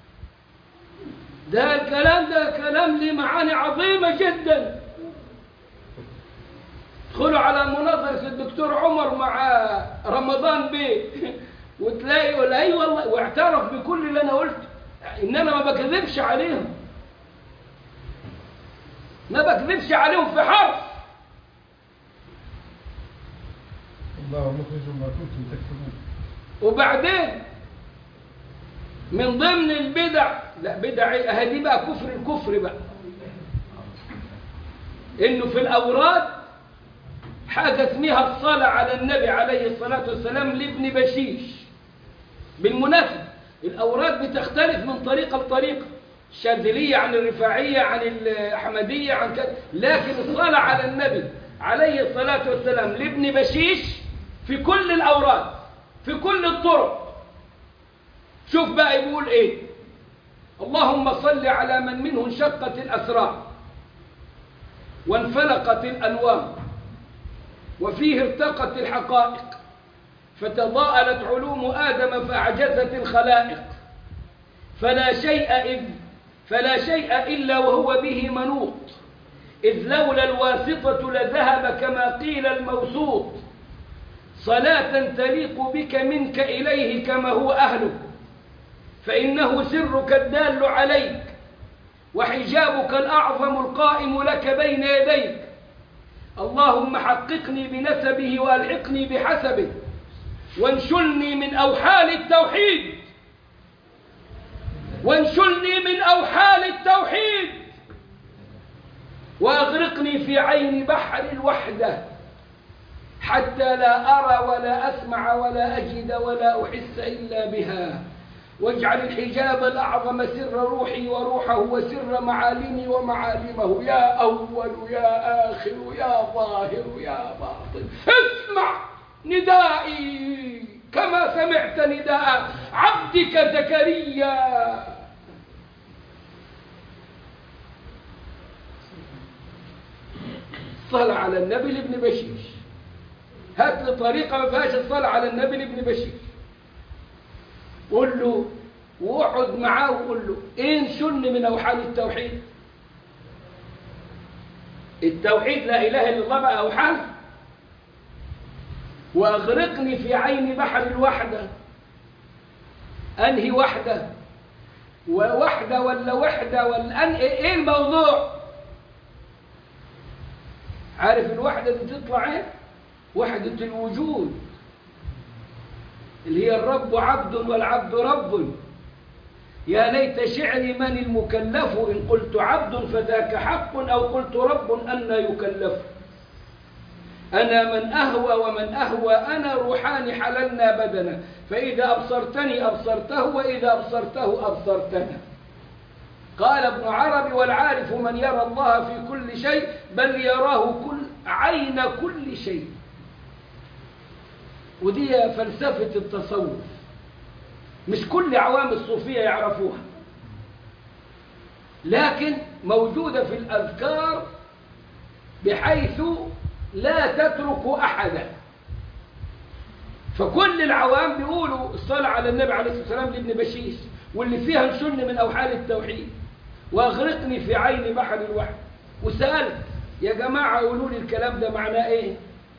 ده الكلام ده كلام ليه معاني عظيمة جدا ادخلوا على مناظرة الدكتور عمر مع رمضان بيه وتلاقي يقول اي والله واعترف بكل اللي انا قلته ان انا ما بكذبش عليهم ما بكذبش عليهم في حرف الله مخرج ما كنتم تكتبون وبعدين من ضمن البدع لا بدع ايه اهي دي بقى كفر الكفر بقى انه في الاوراد حاجه اسمها الصلاه على النبي عليه الصلاه والسلام لابن بشيش بالمناسبه الاوراد بتختلف من طريقه لطريقه الشاذليه عن الرفاعيه عن الاحمديه عن كذا لكن الصلاه على النبي عليه الصلاه والسلام لابن بشيش في كل الاوراد في كل الطرق شوف بقى يقول ايه اللهم صل على من منه انشقت الاسرار وانفلقت الانوار وفيه ارتقت الحقائق فتضاءلت علوم ادم فاعجزت الخلائق فلا شيء إذ فلا شيء الا وهو به منوط اذ لولا الواسطه لذهب كما قيل الموسوط صلاه تليق بك منك اليه كما هو اهله فإنه سرك الدال عليك وحجابك الأعظم القائم لك بين يديك اللهم حققني بنسبه وألحقني بحسبه وانشلني من أوحال التوحيد وانشلني من أوحال التوحيد وأغرقني في عين بحر الوحدة حتى لا أرى ولا أسمع ولا أجد ولا أحس إلا بها واجعل الحجاب الأعظم سر روحي وروحه وسر معالمي ومعالمه يا أول يا آخر يا ظاهر يا باطن اسمع ندائي كما سمعت نداء عبدك زكريا صلى على النبي لابن بشيش هات لي طريقة ما فيهاش الصلاة على النبي لابن بشيش قول له واقعد معاه وقول له ايه شن من اوحال التوحيد التوحيد لا اله الا الله بقى اوحال واغرقني في عين بحر الوحده انهي وحده ووحده ولا وحده ولا أن... ايه الموضوع عارف الوحده دي تطلع ايه وحده الوجود اللي هي الرب عبد والعبد رب يا ليت شعري من المكلف إن قلت عبد فذاك حق أو قلت رب أن يكلف أنا من أهوى ومن أهوى أنا روحان حللنا بدنا فإذا أبصرتني أبصرته وإذا أبصرته أبصرتنا قال ابن عربي والعارف من يرى الله في كل شيء بل يراه كل عين كل شيء ودي فلسفة التصوف مش كل عوام الصوفية يعرفوها لكن موجودة في الأذكار بحيث لا تترك أحدا فكل العوام بيقولوا الصلاة على النبي عليه الصلاة والسلام لابن بشيش واللي فيها نشن من أوحال التوحيد وأغرقني في عين بحر الوحد وسألت يا جماعة قولوا لي الكلام ده معناه إيه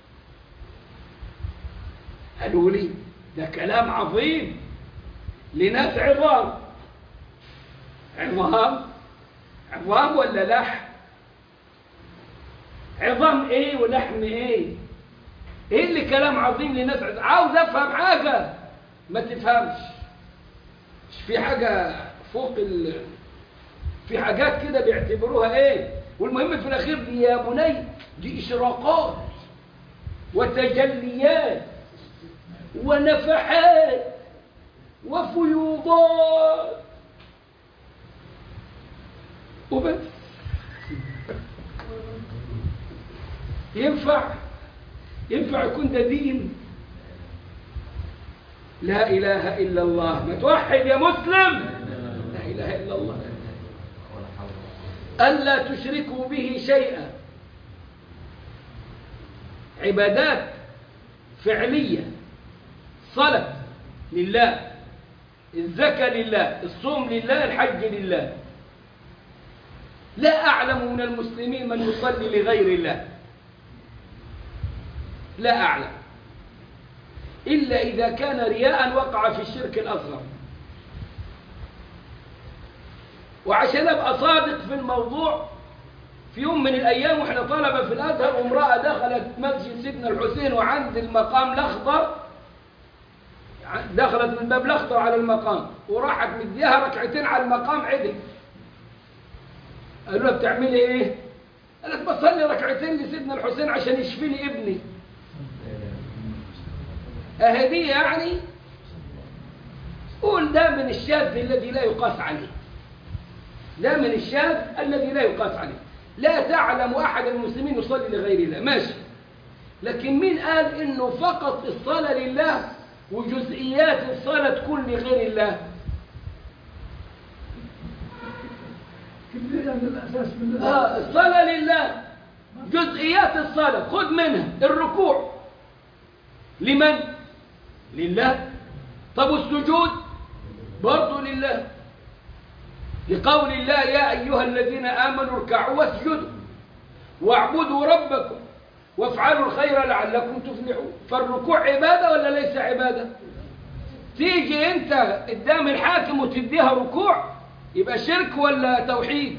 قالوا لي ده كلام عظيم لناس عظام عظام عظام ولا لحم عظام ايه ولحم ايه ايه اللي كلام عظيم لناس عظام عاوز افهم حاجه ما تفهمش مش في حاجه فوق ال... في حاجات كده بيعتبروها ايه والمهم في الاخير دي يا بني دي اشراقات وتجليات ونفحات وفيوضات وبس ينفع ينفع يكون ده دين لا إله إلا الله ما توحد يا مسلم لا إله إلا الله ألا تشركوا به شيئا عبادات فعلية صلاة لله الزكاة لله الصوم لله الحج لله لا أعلم من المسلمين من يصلي لغير الله لا أعلم إلا إذا كان رياء وقع في الشرك الأصغر وعشان أبقى صادق في الموضوع في يوم من الأيام وإحنا طلبة في الأزهر وامرأة دخلت مسجد سيدنا الحسين وعند المقام الأخضر دخلت من باب الأخضر على المقام وراحت مديها ركعتين على المقام عدل قالوا لها بتعملي إيه؟ قالت بصلي ركعتين لسيدنا الحسين عشان يشفيني ابني أهدية يعني قول ده من الشاذ الذي لا يقاس عليه ده من الشاذ الذي لا يقاس عليه لا تعلم أحد المسلمين يصلي لغير الله ماشي لكن مين قال إنه فقط الصلاة لله وجزئيات الصلاة تكون لغير الله كيف يعني الأساس من آه الصلاة لله جزئيات الصلاة خذ منها الركوع لمن؟ لله طب والسجود برضه لله لقول الله يا أيها الذين آمنوا اركعوا واسجدوا واعبدوا ربكم وافعلوا الخير لعلكم تفلحون فالركوع عبادة ولا ليس عبادة تيجي انت قدام الحاكم وتديها ركوع يبقى شرك ولا توحيد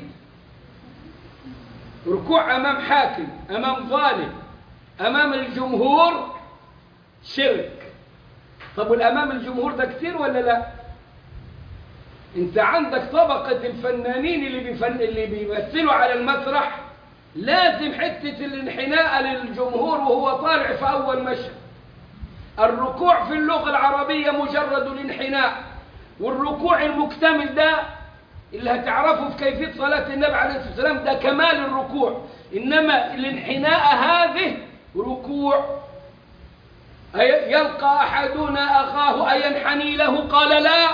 ركوع أمام حاكم أمام ظالم أمام الجمهور شرك طب والأمام الجمهور ده كتير ولا لا انت عندك طبقة الفنانين اللي, بيفن... اللي بيمثلوا على المسرح لازم حتة الانحناء للجمهور وهو طالع في أول مشهد الركوع في اللغة العربية مجرد الانحناء والركوع المكتمل ده اللي هتعرفه في كيفية صلاة النبي عليه الصلاة والسلام ده كمال الركوع إنما الانحناء هذه ركوع أي- يلقى أحدنا أخاه أينحني له قال لا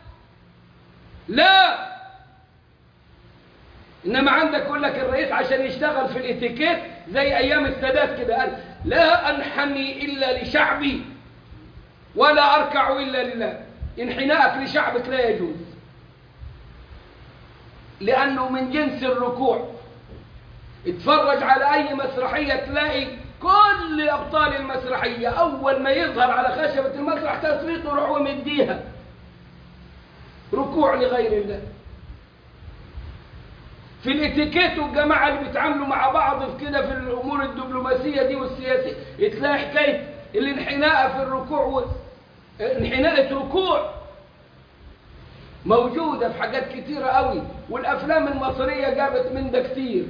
لا إنما عندك يقول لك الرئيس عشان يشتغل في الاتيكيت زي أيام السادات كده قال لا أنحني إلا لشعبي ولا أركع إلا لله انحناءك لشعبك لا يجوز لأنه من جنس الركوع اتفرج على أي مسرحية تلاقي كل أبطال المسرحية أول ما يظهر على خشبة المسرح تصويت يروحوا مديها ركوع لغير الله في الاتيكيت والجماعة اللي بيتعاملوا مع بعض في كده في الأمور الدبلوماسية دي والسياسية تلاقي حكاية الانحناء في الركوع و... انحناء ركوع موجودة في حاجات كتيرة قوي والأفلام المصرية جابت من ده كتير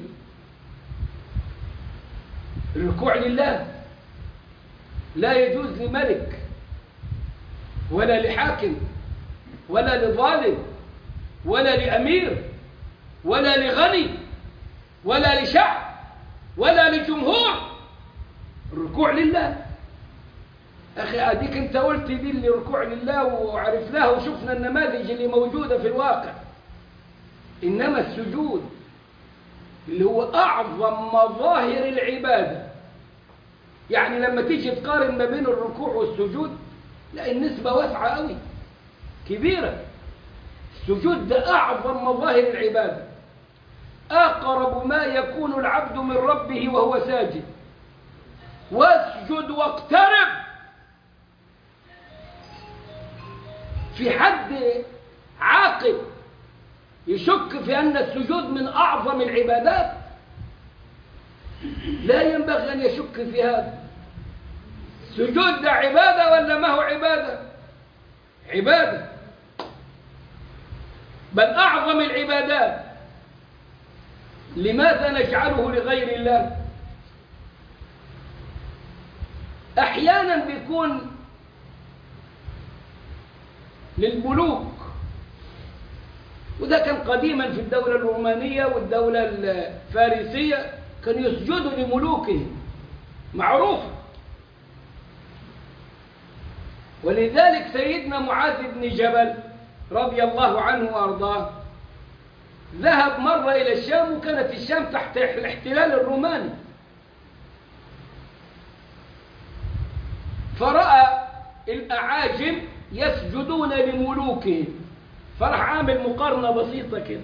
الركوع لله لا يجوز لملك ولا لحاكم ولا لظالم ولا لأمير ولا لغني ولا لشعب ولا لجمهور الركوع لله أخي أديك أنت قلت دي اللي ركوع لله وعرفناها وشفنا النماذج اللي موجودة في الواقع إنما السجود اللي هو أعظم مظاهر العبادة يعني لما تيجي تقارن ما بين الركوع والسجود لا النسبة واسعة قوي كبيرة السجود ده أعظم مظاهر العبادة أقرب ما يكون العبد من ربه وهو ساجد واسجد واقترب في حد عاقل يشك في أن السجود من أعظم العبادات لا ينبغي أن يشك في هذا السجود ده عبادة ولا ما هو عبادة عبادة بل أعظم العبادات لماذا نجعله لغير الله أحيانا بيكون للملوك وده كان قديما في الدولة الرومانية والدولة الفارسية كانوا يسجدوا لملوكهم معروف ولذلك سيدنا معاذ بن جبل رضي الله عنه وأرضاه ذهب مرة إلى الشام وكانت الشام تحت الاحتلال الروماني فرأى الأعاجم يسجدون لملوكهم فراح عامل مقارنة بسيطة كده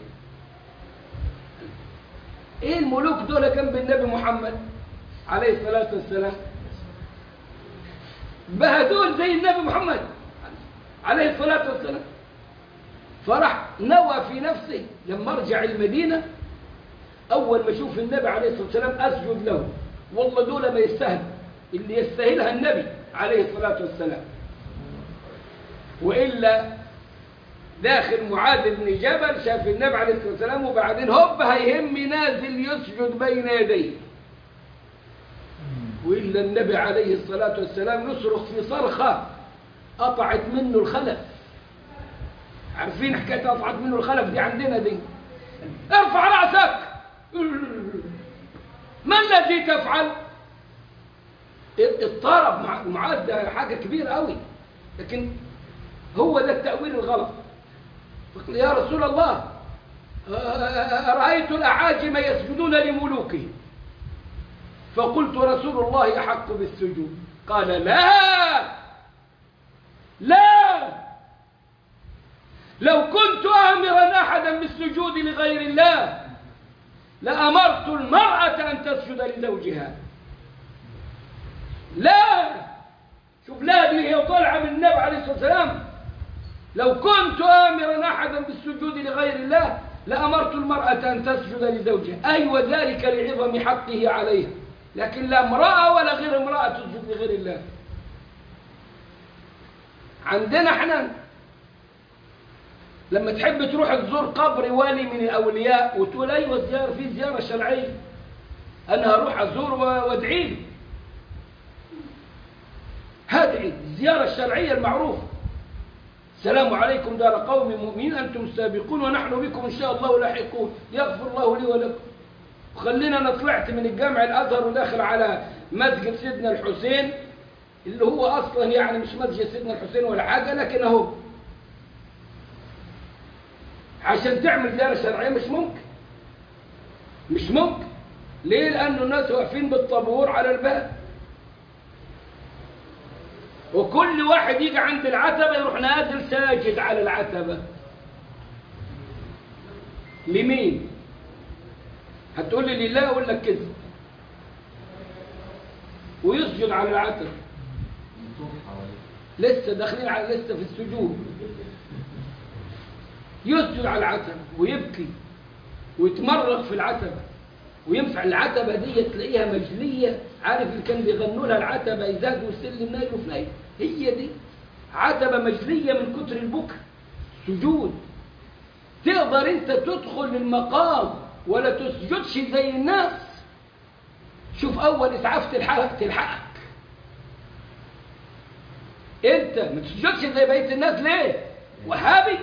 ايه الملوك دول جنب النبي محمد عليه الصلاة والسلام بهدول زي النبي محمد عليه الصلاة والسلام فراح نوى في نفسه لما ارجع المدينة أول ما أشوف النبي عليه الصلاة والسلام أسجد له والله دول ما يستاهل اللي يستاهلها النبي عليه الصلاة والسلام وإلا داخل معاذ بن جبل شاف النبي عليه الصلاة والسلام وبعدين هوب هيهم نازل يسجد بين يديه وإلا النبي عليه الصلاة والسلام يصرخ في صرخة قطعت منه الخلف عارفين حكاية قطعت منه الخلف دي عندنا دي ارفع رأسك ما الذي تفعل اضطرب مع معاذ ده حاجة كبيرة قوي لكن هو ده التأويل الغلط فقال يا رسول الله رأيت الأعاجم يسجدون لملوكهم فقلت رسول الله أحق بالسجود قال لا لا لو كنت آمرا أحدا بالسجود لغير الله لأمرت المرأة أن تسجد لزوجها لا شوف لا دي هي طالعة من النبي عليه الصلاة والسلام لو كنت آمرا أحدا بالسجود لغير الله لأمرت المرأة أن تسجد لزوجها أي وذلك لعظم حقه عليها لكن لا امرأة ولا غير امرأة تسجد لغير الله عندنا احنا لما تحب تروح تزور قبر ولي من الأولياء وتقول أيوة زيارة في زيارة شرعية أنا هروح أزور وأدعي له هذه الزيارة الشرعية المعروفة السلام عليكم دار قوم مؤمنين أنتم سابقون ونحن بكم إن شاء الله لاحقون يغفر الله لي ولكم وخلينا أنا طلعت من الجامع الأزهر وداخل على مسجد سيدنا الحسين اللي هو أصلا يعني مش مسجد سيدنا الحسين ولا حاجة لكن أهو عشان تعمل زيارة شرعية مش ممكن مش ممكن ليه لأنه الناس واقفين بالطابور على الباب وكل واحد يجي عند العتبة يروح نازل ساجد على العتبة لمين هتقول لي لله اقول لك كذب ويسجد على العتبة لسه داخلين على لسه في السجود يسجد على العتبة ويبكي ويتمرغ في العتبة وينفع العتبة دي تلاقيها مجلية عارف اللي كان بيغنوا لها العتبة إزاز والسلم نايل وفي نايل هي دي عتبة مجلية من كتر البكا سجود تقدر انت تدخل المقام ولا تسجدش زي الناس شوف أول إسعاف تلحقك تلحقك انت ما تسجدش زي بقية الناس ليه وهابي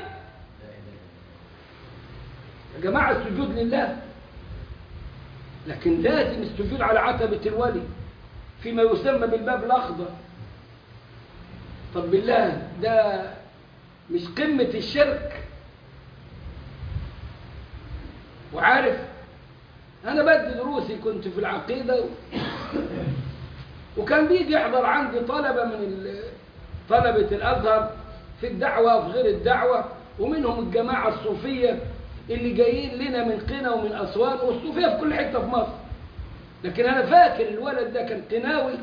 يا جماعة السجود لله لكن لازم السجود على عتبة الولي فيما يسمى بالباب الأخضر طب بالله ده مش قمة الشرك وعارف أنا بدي دروسي كنت في العقيدة وكان بيجي يحضر عندي طلبة من طلبة الأزهر في الدعوة وفي غير الدعوة ومنهم الجماعة الصوفية اللي جايين لنا من قنا ومن أسوان والصوفية في كل حتة في مصر لكن أنا فاكر الولد ده كان قناوي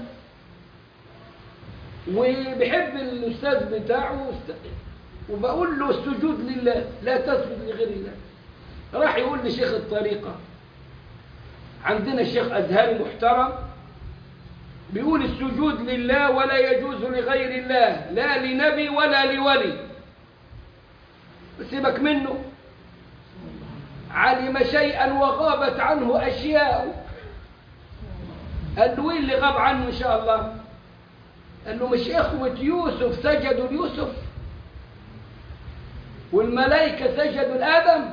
وبيحب الأستاذ بتاعه وبقول له السجود لله لا تسجد لغير الله راح يقول لي شيخ الطريقة عندنا الشيخ أزهري محترم بيقول السجود لله ولا يجوز لغير الله لا لنبي ولا لولي سيبك منه علم شيئا وغابت عنه أشياء قال له اللي غاب عنه إن شاء الله قال له مش إخوة يوسف سجدوا ليوسف والملائكة سجدوا لآدم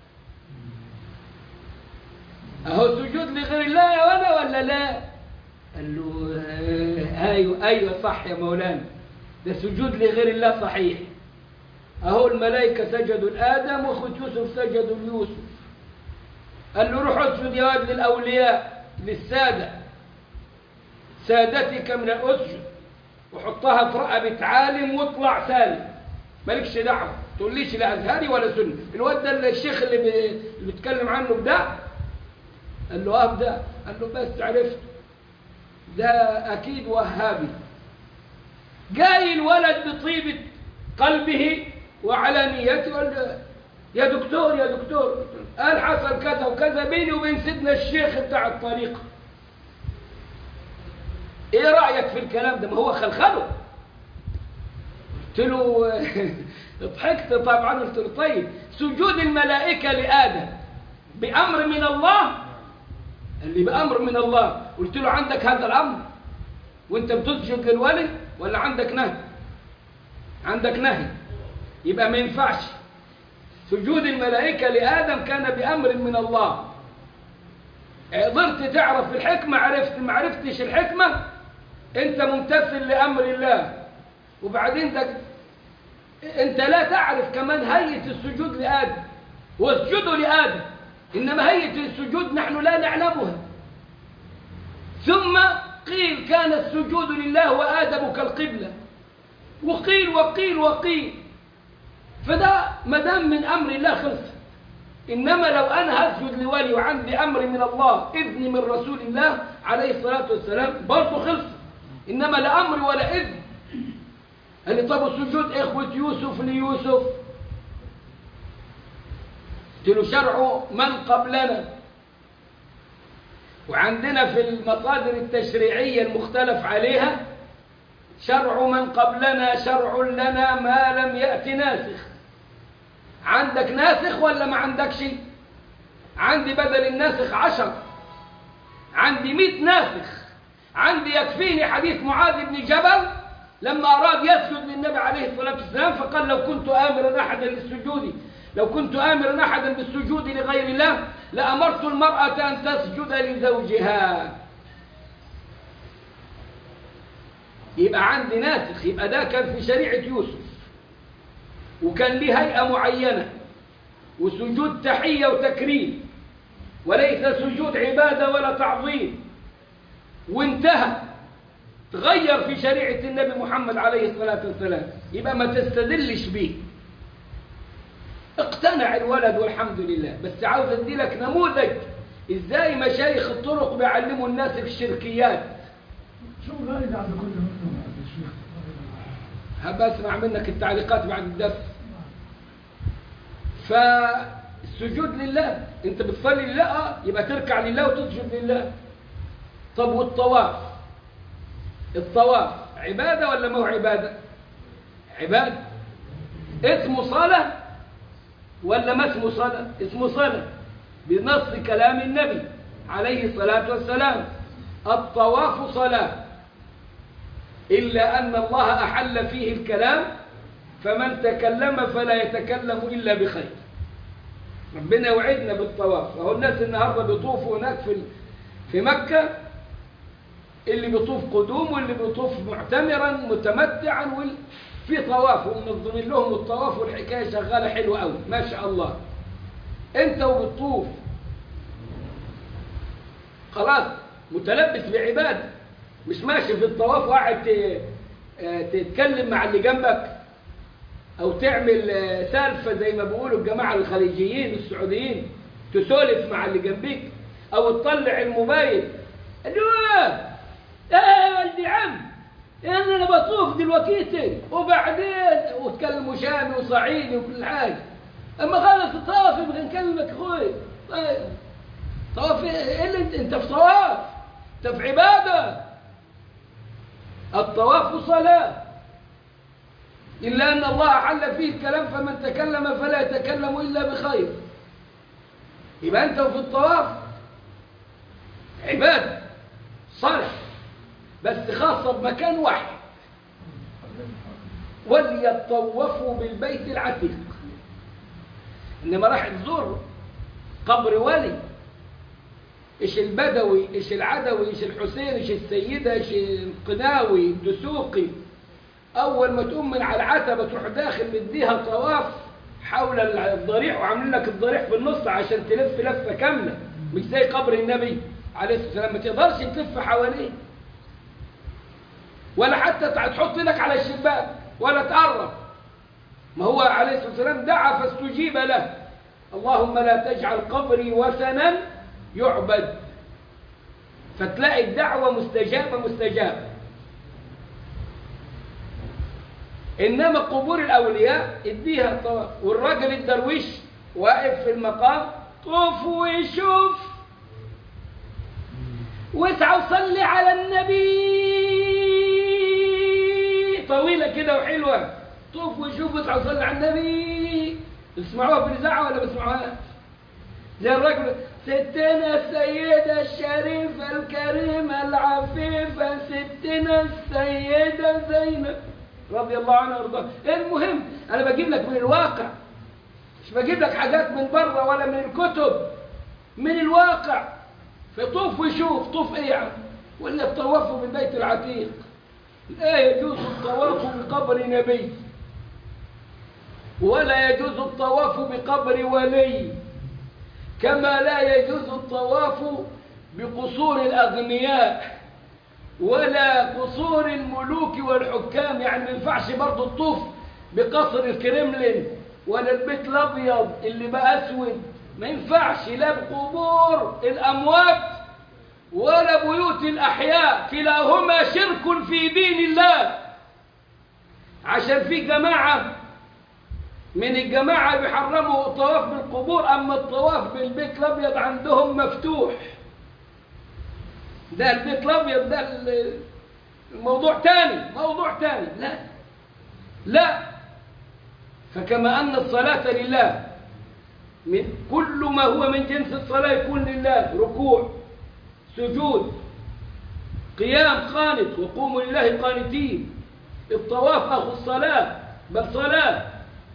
أهو سجود لغير الله يا ولا ولا لا قال له آه أيوة أيوة صح يا مولانا ده سجود لغير الله صحيح أهو الملائكة سجدوا لآدم وأخوة يوسف سجدوا ليوسف قال له روح اسجد يا واد للأولياء للسادة سادتك من الأسجد وحطها في رقبة عالم واطلع سالم مالكش دعوة تقوليش لا أزهري ولا سني الواد ده الشيخ اللي, بي... اللي بيتكلم عنه بده قال له اه ده قال له بس عرفت ده أكيد وهابي جاي الولد بطيبة قلبه وعلى نيته قال له يا دكتور يا دكتور قال حصل كذا وكذا بيني وبين سيدنا الشيخ بتاع الطريقة ايه رأيك في الكلام ده ما هو خلخله قلت له ضحكت طبعا قلت له طيب سجود الملائكة لآدم بأمر من الله اللي بأمر من الله قلت له عندك هذا الأمر وانت بتسجد للولي ولا عندك نهي عندك نهي يبقى ما ينفعش سجود الملائكة لآدم كان بأمر من الله قدرت تعرف الحكمة عرفت ما عرفتش الحكمة انت ممتثل لأمر الله وبعدين ده انت لا تعرف كمان هيئة السجود لآدم واسجدوا لآدم إنما هيئة السجود نحن لا نعلمها ثم قيل كان السجود لله وآدم كالقبلة وقيل وقيل وقيل فده ما دام من أمر الله خلص إنما لو أنا هسجد لولي وعندي أمر من الله إذن من رسول الله عليه الصلاة والسلام برضه خلص إنما لا أمر ولا إذن قال لي طب السجود إخوة يوسف ليوسف قلت له شرع من قبلنا وعندنا في المصادر التشريعية المختلف عليها شرع من قبلنا شرع لنا ما لم يأت ناسخ عندك ناسخ ولا ما عندكش عندي بدل الناسخ عشر عندي مئة ناسخ عندي يكفيني حديث معاذ بن جبل لما أراد يسجد للنبي عليه الصلاة والسلام فقال لو كنت آمرا أحدا للسجود لو كنت آمرا أحدا بالسجود لغير الله لأمرت المرأة أن تسجد لزوجها يبقى عندي ناسخ يبقى ده كان في شريعة يوسف وكان ليه هيئة معينة وسجود تحية وتكريم وليس سجود عبادة ولا تعظيم وانتهى تغير في شريعة النبي محمد عليه الصلاة والسلام يبقى ما تستدلش به اقتنع الولد والحمد لله بس عاوز ادي لك نموذج ازاي مشايخ الطرق بيعلموا الناس في الشركيات شو غايد عند كل مسلم يا شيخ هبقى اسمع منك التعليقات بعد الدرس فالسجود لله انت بتصلي لله اه يبقى تركع لله وتسجد لله طب والطواف الطواف عبادة ولا ما هو عبادة عبادة اسمه صلاة ولا ما اسمه صلاة اسمه صلاة بنص كلام النبي عليه الصلاة والسلام الطواف صلاة إلا أن الله أحل فيه الكلام فمن تكلم فلا يتكلم إلا بخير ربنا وعدنا بالطواف وهو الناس النهاردة بيطوفوا هناك في في مكة اللي بيطوف قدوم واللي بيطوف معتمرا متمتعا وال... في طواف ومنظمين لهم الطواف والحكاية شغالة حلوة قوي ما شاء الله انت وبتطوف خلاص متلبس بعبادة مش ماشي في الطواف وقاعد ت- آه، تتكلم مع اللي جنبك او تعمل آه، سالفة زي ما بيقولوا الجماعة الخليجيين السعوديين تسولف مع اللي جنبك او تطلع الموبايل قال له ايه يا ولدي عم انا انا بطوف دلوقتي وبعدين وتكلموا شامي وصعيدي وكل حاجه اما خلص الطواف يبغى نكلمك اخوي طيب طواف ايه اللي انت انت في طواف انت في عباده الطواف صلاه الا ان الله حل فيه الكلام فمن تكلم فلا يتكلم الا بخير يبقى انت في الطواف عباده صالح بس خاصة بمكان واحد وليطوفوا بالبيت العتيق إنما راح تزور قبر ولي إيش البدوي إيش العدوي إيش الحسين إيش السيدة إيش القناوي الدسوقي أول ما تقوم من على العتبة تروح داخل مديها طواف حول الضريح وعاملين لك الضريح في النص عشان تلف لفة كاملة مش زي قبر النبي عليه الصلاة والسلام ما تقدرش تلف حواليه ولا حتى تحط لك على الشباك ولا تقرب ما هو عليه الصلاة والسلام دعا فاستجيب له اللهم لا تجعل قبري وثنا يعبد فتلاقي الدعوة مستجابة مستجابة إنما قبور الأولياء اديها الطواف والراجل الدرويش واقف في المقام طوف ويشوف واسعى وصلي على النبي طويلة كده وحلوة طوف وشوف واسعى وصلي على النبي تسمعوها بالإذاعة ولا بتسمعوها؟ زي الرجل ستنا السيدة الشريفة الكريمة العفيفة ستنا السيدة زينب رضي الله عنها وارضاها المهم أنا بجيب لك من الواقع مش بجيب لك حاجات من بره ولا من الكتب من الواقع فطوف وشوف طوف ايه يعني ولا الطواف بالبيت العتيق لا يجوز الطواف بقبر نبي ولا يجوز الطواف بقبر ولي كما لا يجوز الطواف بقصور الأغنياء ولا قصور الملوك والحكام يعني ما ينفعش برضه الطوف بقصر الكرملين ولا البيت الأبيض اللي بقى أسود ما ينفعش لا بقبور الأموات ولا بيوت الأحياء كلاهما شرك في دين الله عشان في جماعة من الجماعة بيحرموا الطواف بالقبور أما الطواف بالبيت الأبيض عندهم مفتوح ده البيت الأبيض ده الموضوع تاني موضوع تاني لا لا فكما أن الصلاة لله من كل ما هو من جنس الصلاة يكون لله ركوع سجود قيام قانت وقوموا لله قانتين الطواف أخو الصلاة بل صلاة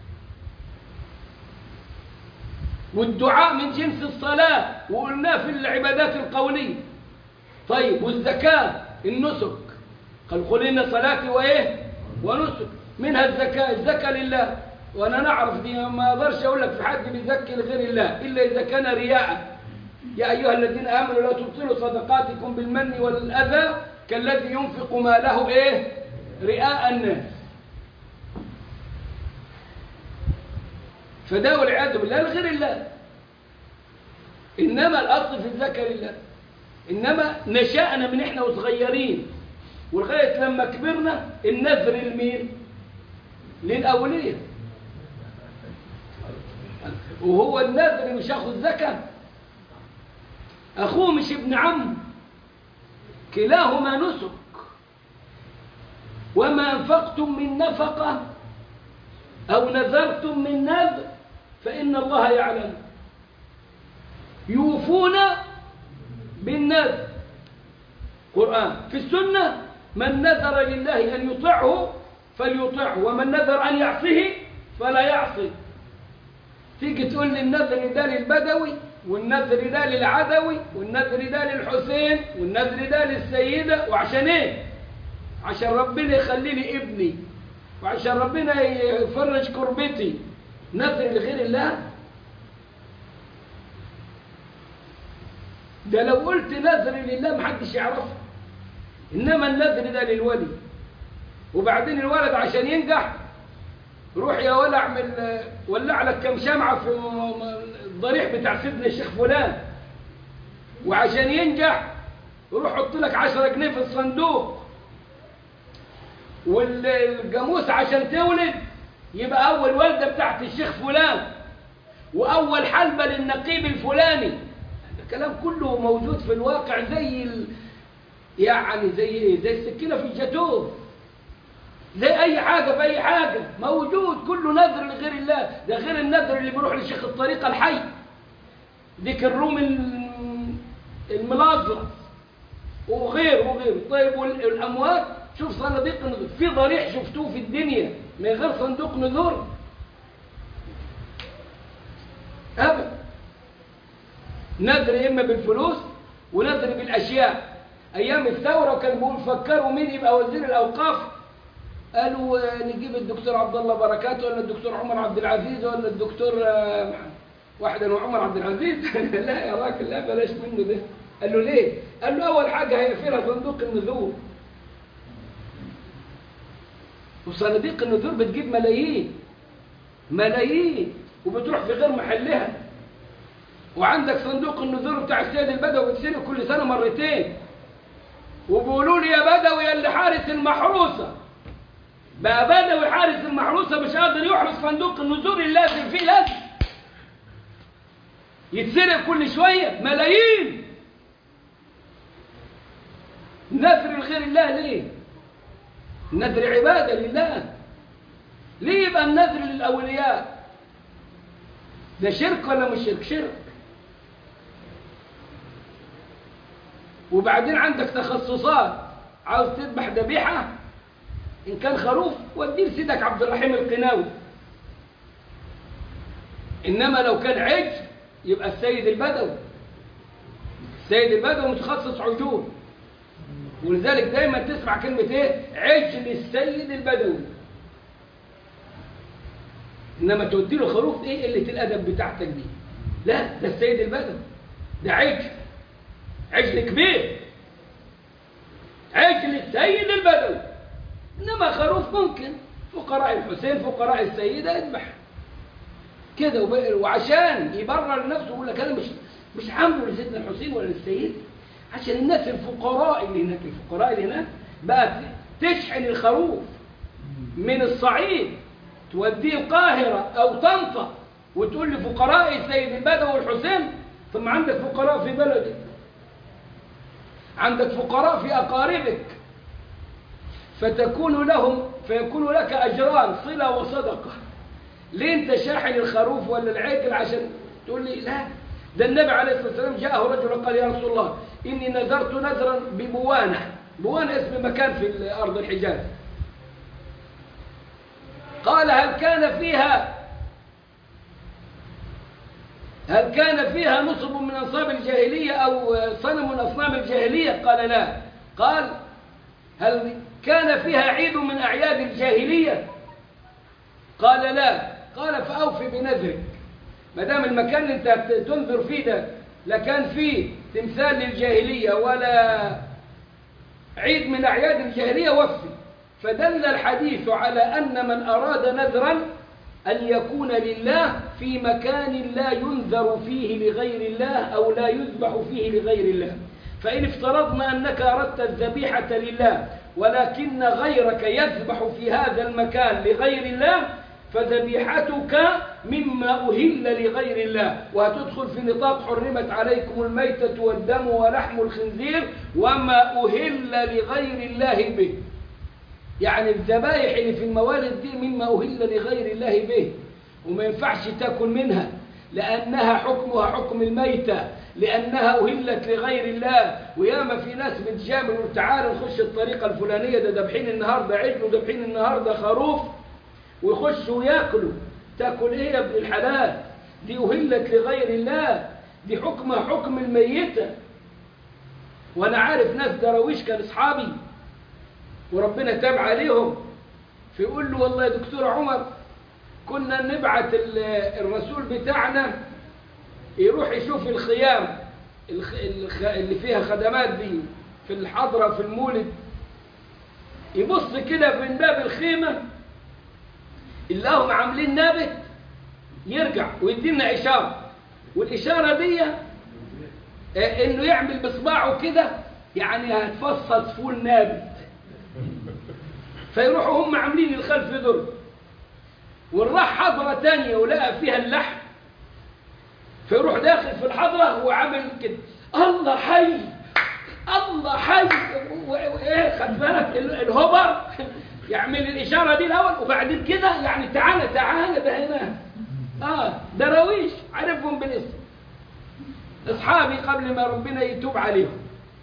والدعاء من جنس الصلاة وقلناه في العبادات القولية طيب والزكاة النسك قال قل إن صلاتي وإيه ونسك منها الزكاة الزكاة لله وأنا نعرف دي ما أقدرش أقول لك في حد بيزكي لغير الله إلا إذا كان رياء يا أيها الذين آمنوا لا تبطلوا صدقاتكم بالمن والأذى كالذي ينفق ماله إيه رئاء الناس فده والعياذ بالله لغير الله إنما الأصل في الزكاة لله إنما نشأنا من إحنا وصغيرين ولغاية لما كبرنا النذر لمين؟ للأولية وهو النذر مش أخو الزكاة أخوه مش ابن عم كلاهما نسك وما أنفقتم من نفقة أو نذرتم من نذر فإن الله يعلم يوفون بالنذر قرآن في السنة من نذر لله أن يطعه فليطعه ومن نذر أن يعصيه فلا يعصي تيجي تقول لي النذر ده للبدوي والنذر ده للعدوي والنذر ده للحسين والنذر ده للسيدة وعشان ايه عشان ربنا يخلي لي ابني وعشان ربنا يفرج كربتي نذر لغير الله ده لو قلت نذر لله محدش يعرفه انما النذر ده للولي وبعدين الولد عشان ينجح روح يا ولا اعمل ولع لك كم شمعة في الضريح بتاع سيدنا الشيخ فلان وعشان ينجح روح حط لك عشرة جنيه في الصندوق والجاموس عشان تولد يبقى أول والدة بتاعت الشيخ فلان وأول حلبة للنقيب الفلاني الكلام كله موجود في الواقع زي ال... يعني زي ايه زي السكينة في الجاتوه زي أي حاجة في أي حاجة موجود كله نذر لغير الله ده غير النذر اللي بيروح لشيخ الطريقة الحي ديك الروم الملاظلة وغير وغير طيب والأموات شوف صناديق النذور في ضريح شفتوه في الدنيا من غير صندوق نذور أبدا نذر إما بالفلوس ونذر بالأشياء أيام الثورة كان بيقول فكروا مين يبقى وزير الأوقاف قالوا نجيب الدكتور عبد الله بركات ولا الدكتور عمر عبد العزيز ولا الدكتور واحد انه عمر عبد العزيز لا يا راجل لا بلاش منه ده قال له ليه قال له اول حاجه هيقفلها صندوق النذور وصناديق النذور بتجيب ملايين ملايين وبتروح في غير محلها وعندك صندوق النذور بتاع السيد البدوي بتسرق كل سنة مرتين وبيقولوا لي يا بدوي يا اللي حارس المحروسة بقى بدوي حارس المحروسة مش قادر يحرس صندوق النذور اللازم فيه لازم يتسرق كل شوية ملايين نذر لغير الله ليه النذر عبادة لله ليه يبقى النذر للأولياء ده شرك ولا مش شرك شرك وبعدين عندك تخصصات عاوز تذبح ذبيحة إن كان خروف وديه لسيدك عبد الرحيم القناوي إنما لو كان عجل يبقى السيد البدوي السيد البدوي متخصص عجول ولذلك دايما تسمع كلمة ايه عجل السيد البدوي انما تودي له خروف ايه قله الادب بتاعتك دي لا ده السيد البدوي ده عجل عجل كبير عجل السيد البدوي انما خروف ممكن فقراء الحسين فقراء السيدة يذبح كده وب- وعشان يبرر لنفسه يقول لك انا مش مش عامله لسيدنا الحسين ولا للسيد عشان الناس الفقراء اللي هناك الفقراء اللي هناك بقى تشحن الخروف من الصعيد توديه القاهرة أو طنطا وتقول لفقراء السيد البدوي والحسين ثم عندك فقراء في بلدك عندك فقراء في أقاربك فتكون لهم فيكون لك أجران صلة وصدقة ليه أنت شاحن الخروف ولا العجل عشان تقول لي لا ده النبي عليه الصلاة والسلام جاءه رجل قال يا رسول الله إني نذرت نذرا ببوانة بوانة اسم مكان في أرض الحجاز قال هل كان فيها هل كان فيها نصب من أنصاب الجاهلية أو صنم من أصنام الجاهلية قال لا قال هل كان فيها عيد من أعياد الجاهلية قال لا قال فأوفي بنذرك ما دام المكان اللي انت تنذر فيه ده لا كان فيه تمثال للجاهلية ولا عيد من أعياد الجاهلية وفي فدل الحديث على أن من أراد نذرا أن يكون لله في مكان لا ينذر فيه لغير الله أو لا يذبح فيه لغير الله فإن افترضنا أنك أردت الذبيحة لله ولكن غيرك يذبح في هذا المكان لغير الله فذبيحتك مما أهل لغير الله وهتدخل في نطاق حرمت عليكم الميتة والدم ولحم الخنزير وما أهل لغير الله به يعني الذبائح اللي في الموالد دي مما أهل لغير الله به وما ينفعش تاكل منها لأنها حكمها حكم الميتة لأنها أهلت لغير الله وياما في ناس بتجامل وتقول تعالوا نخش الطريقة الفلانية ده دابحين النهاردة عجل ودابحين النهاردة خروف ويخشوا ياكلوا تاكل ايه يا ابن الحلال دي أهلت لغير الله دي حكمها حكم الميتة وأنا عارف ناس دراويش كان أصحابي وربنا تاب عليهم فيقول له والله يا دكتور عمر كنا نبعت ال- الرسول بتاعنا يروح يشوف الخيام الخ- الخ- اللي فيها خدمات دي في الحضرة في المولد يبص كده من باب الخيمة اللي هم عاملين نابت يرجع ويدينا إشارة والإشارة دي آه، إنه يعمل بصباعه كده يعني هتفصص فول نابت فيروحوا هم عاملين الخلف در والراح حضرة تانية ولقى فيها اللحم فيروح داخل في الحضرة وعامل كده الله حي الله حي وايه خد بالك ال- الهبر يعمل الإشارة دي الأول وبعدين كده يعني تعالى تعالى ده هنا اه دراويش عارفهم بالاسم أصحابي قبل ما ربنا يتوب عليهم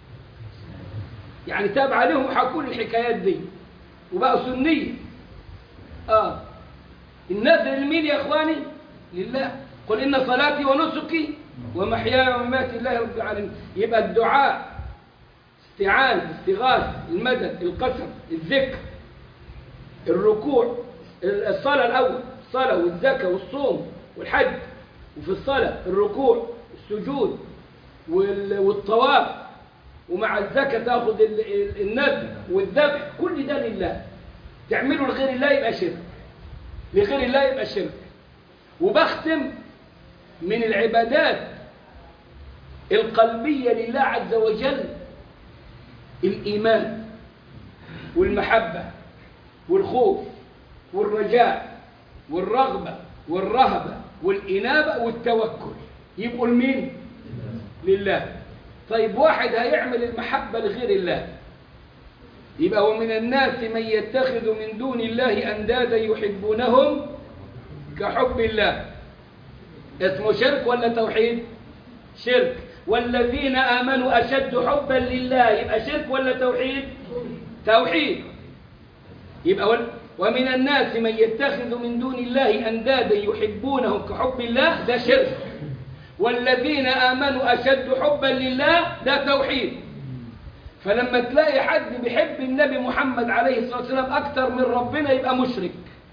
يعني تاب عليهم وحكوا لي الحكايات دي وبقوا سنية اه النذر لمين يا اخواني لله قل ان صلاتي ونسكي ومحياي ومماتي لله رب العالمين يبقى الدعاء استعان استغاث المدد القسم الذكر الركوع الصلاة الأول الصلاة والزكاة والصوم والحج وفي الصلاة الركوع السجود وال- والطواف ومع الزكاة تأخذ ال- ال- النذر والذبح كل ده لله تعمله لغير الله يبقى شرك لغير الله يبقى شرك وبختم من العبادات القلبية لله عز وجل الإيمان والمحبة والخوف والرجاء والرغبة والرهبة والإنابة والتوكل يبقوا لمين؟ لله طيب واحد هيعمل المحبة لغير الله يبقى ومن الناس من يتخذ من دون الله أندادا يحبونهم كحب الله اسمه شرك ولا توحيد شرك والذين آمنوا أشد حبا لله يبقى شرك ولا توحيد توحيد يبقى وال- ومن الناس من يتخذ من دون الله أندادا يحبونهم كحب الله ده شرك والذين آمنوا أشد حبا لله ده توحيد فلما تلاقي حد بيحب النبي محمد عليه الصلاة والسلام أكتر من ربنا يبقى مشرك